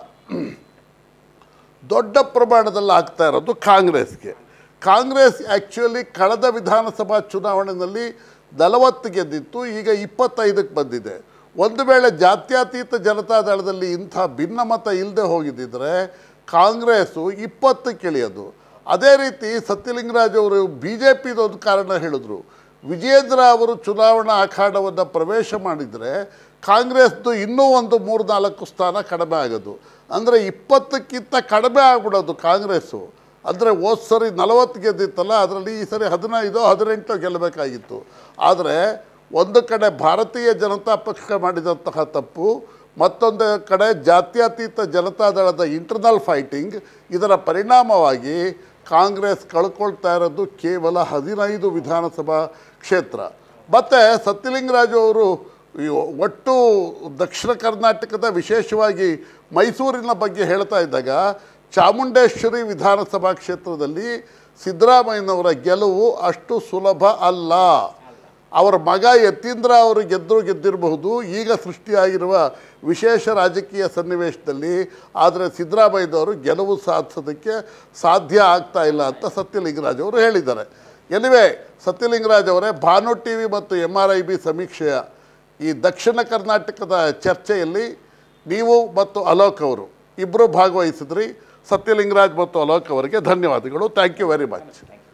ದೊಡ್ಡ ಪ್ರಮಾಣದಲ್ಲಿ ಆಗ್ತಾ ಇರೋದು ಕಾಂಗ್ರೆಸ್ಗೆ ಕಾಂಗ್ರೆಸ್ ಆ್ಯಕ್ಚುಲಿ ಕಳೆದ ವಿಧಾನಸಭಾ ಚುನಾವಣೆಯಲ್ಲಿ ನಲವತ್ತು ಗೆದ್ದಿತ್ತು ಈಗ ಇಪ್ಪತ್ತೈದಕ್ಕೆ ಬಂದಿದೆ ಒಂದು ವೇಳೆ ಜಾತ್ಯತೀತ ಜನತಾದಳದಲ್ಲಿ ಇಂಥ ಭಿನ್ನಮತ ಇಲ್ಲದೆ ಹೋಗಿದ್ದಿದ್ರೆ ಕಾಂಗ್ರೆಸ್ಸು ಇಪ್ಪತ್ತಕ್ಕೆ ಇಳಿಯೋದು ಅದೇ ರೀತಿ ಸತ್ಯಲಿಂಗರಾಜ್ ಅವರು ಬಿ ಜೆ ಪಿದೊಂದು ಕಾರಣ ಹೇಳಿದ್ರು ವಿಜಯೇಂದ್ರ ಅವರು ಚುನಾವಣಾ ಅಖಾಡವನ್ನು ಪ್ರವೇಶ ಮಾಡಿದರೆ ಕಾಂಗ್ರೆಸ್ದು ಇನ್ನೂ ಒಂದು ಮೂರು ನಾಲ್ಕು ಸ್ಥಾನ ಕಡಿಮೆ ಆಗೋದು ಅಂದರೆ ಇಪ್ಪತ್ತಕ್ಕಿಂತ ಕಡಿಮೆ ಆಗ್ಬಿಡೋದು ಕಾಂಗ್ರೆಸ್ಸು ಅಂದರೆ ಹೋದ ಸರಿ ನಲವತ್ತು ಗೆದ್ದಿತ್ತಲ್ಲ ಅದರಲ್ಲಿ ಈ ಸರಿ ಹದಿನೈದು ಹದಿನೆಂಟು ಗೆಲ್ಲಬೇಕಾಗಿತ್ತು ಆದರೆ ಒಂದು ಕಡೆ ಭಾರತೀಯ ಜನತಾ ಪಕ್ಷ ಮಾಡಿದಂತಹ ತಪ್ಪು ಮತ್ತೊಂದು ಕಡೆ ಜಾತ್ಯತೀತ ಜನತಾದಳದ ಇಂಟರ್ನಲ್ ಫೈಟಿಂಗ್ ಇದರ ಪರಿಣಾಮವಾಗಿ ಕಾಂಗ್ರೆಸ್ ಕಳ್ಕೊಳ್ತಾ ಇರೋದು ಕೇವಲ ಹದಿನೈದು ವಿಧಾನಸಭಾ ಕ್ಷೇತ್ರ ಮತ್ತು ಸತ್ಯಲಿಂಗರಾಜು ಅವರು ಈ ಒಟ್ಟು ದಕ್ಷಿಣ ಕರ್ನಾಟಕದ ವಿಶೇಷವಾಗಿ ಮೈಸೂರಿನ ಬಗ್ಗೆ ಹೇಳ್ತಾ ಇದ್ದಾಗ ಚಾಮುಂಡೇಶ್ವರಿ ವಿಧಾನಸಭಾ ಕ್ಷೇತ್ರದಲ್ಲಿ ಸಿದ್ದರಾಮಯ್ಯನವರ ಗೆಲುವು ಅಷ್ಟು ಸುಲಭ ಅಲ್ಲ ಅವರ ಮಗ ಯತೀಂದ್ರ ಅವರು ಗೆದ್ದರು ಗೆದ್ದಿರಬಹುದು ಈಗ ಸೃಷ್ಟಿಯಾಗಿರುವ ವಿಶೇಷ ರಾಜಕೀಯ ಸನ್ನಿವೇಶದಲ್ಲಿ ಆದರೆ ಸಿದ್ದರಾಮಯ್ಯನವರು ಗೆಲುವು ಸಾಧಿಸೋದಕ್ಕೆ ಸಾಧ್ಯ ಆಗ್ತಾ ಇಲ್ಲ ಅಂತ ಸತ್ಯಲಿಂಗರಾಜ್ ಅವರು ಹೇಳಿದ್ದಾರೆ ಎನಿವೆ ಸತ್ಯಲಿಂಗರಾಜ್ ಅವರೇ ಭಾನು ಟಿ ವಿ ಮತ್ತು ಎಮ್ ಆರ್ ಐ ಬಿ ಸಮೀಕ್ಷೆಯ ಈ ದಕ್ಷಿಣ ಕರ್ನಾಟಕದ ಚರ್ಚೆಯಲ್ಲಿ ನೀವು ಮತ್ತು ಅಲೋಕ್ ಅವರು ಇಬ್ಬರು ಭಾಗವಹಿಸಿದ್ರಿ ಸತ್ಯಲಿಂಗರಾಜ್ ಮತ್ತು ಅಲೋಕ್ ಅವರಿಗೆ ಧನ್ಯವಾದಗಳು ಥ್ಯಾಂಕ್ ಯು ವೆರಿ ಮಚ್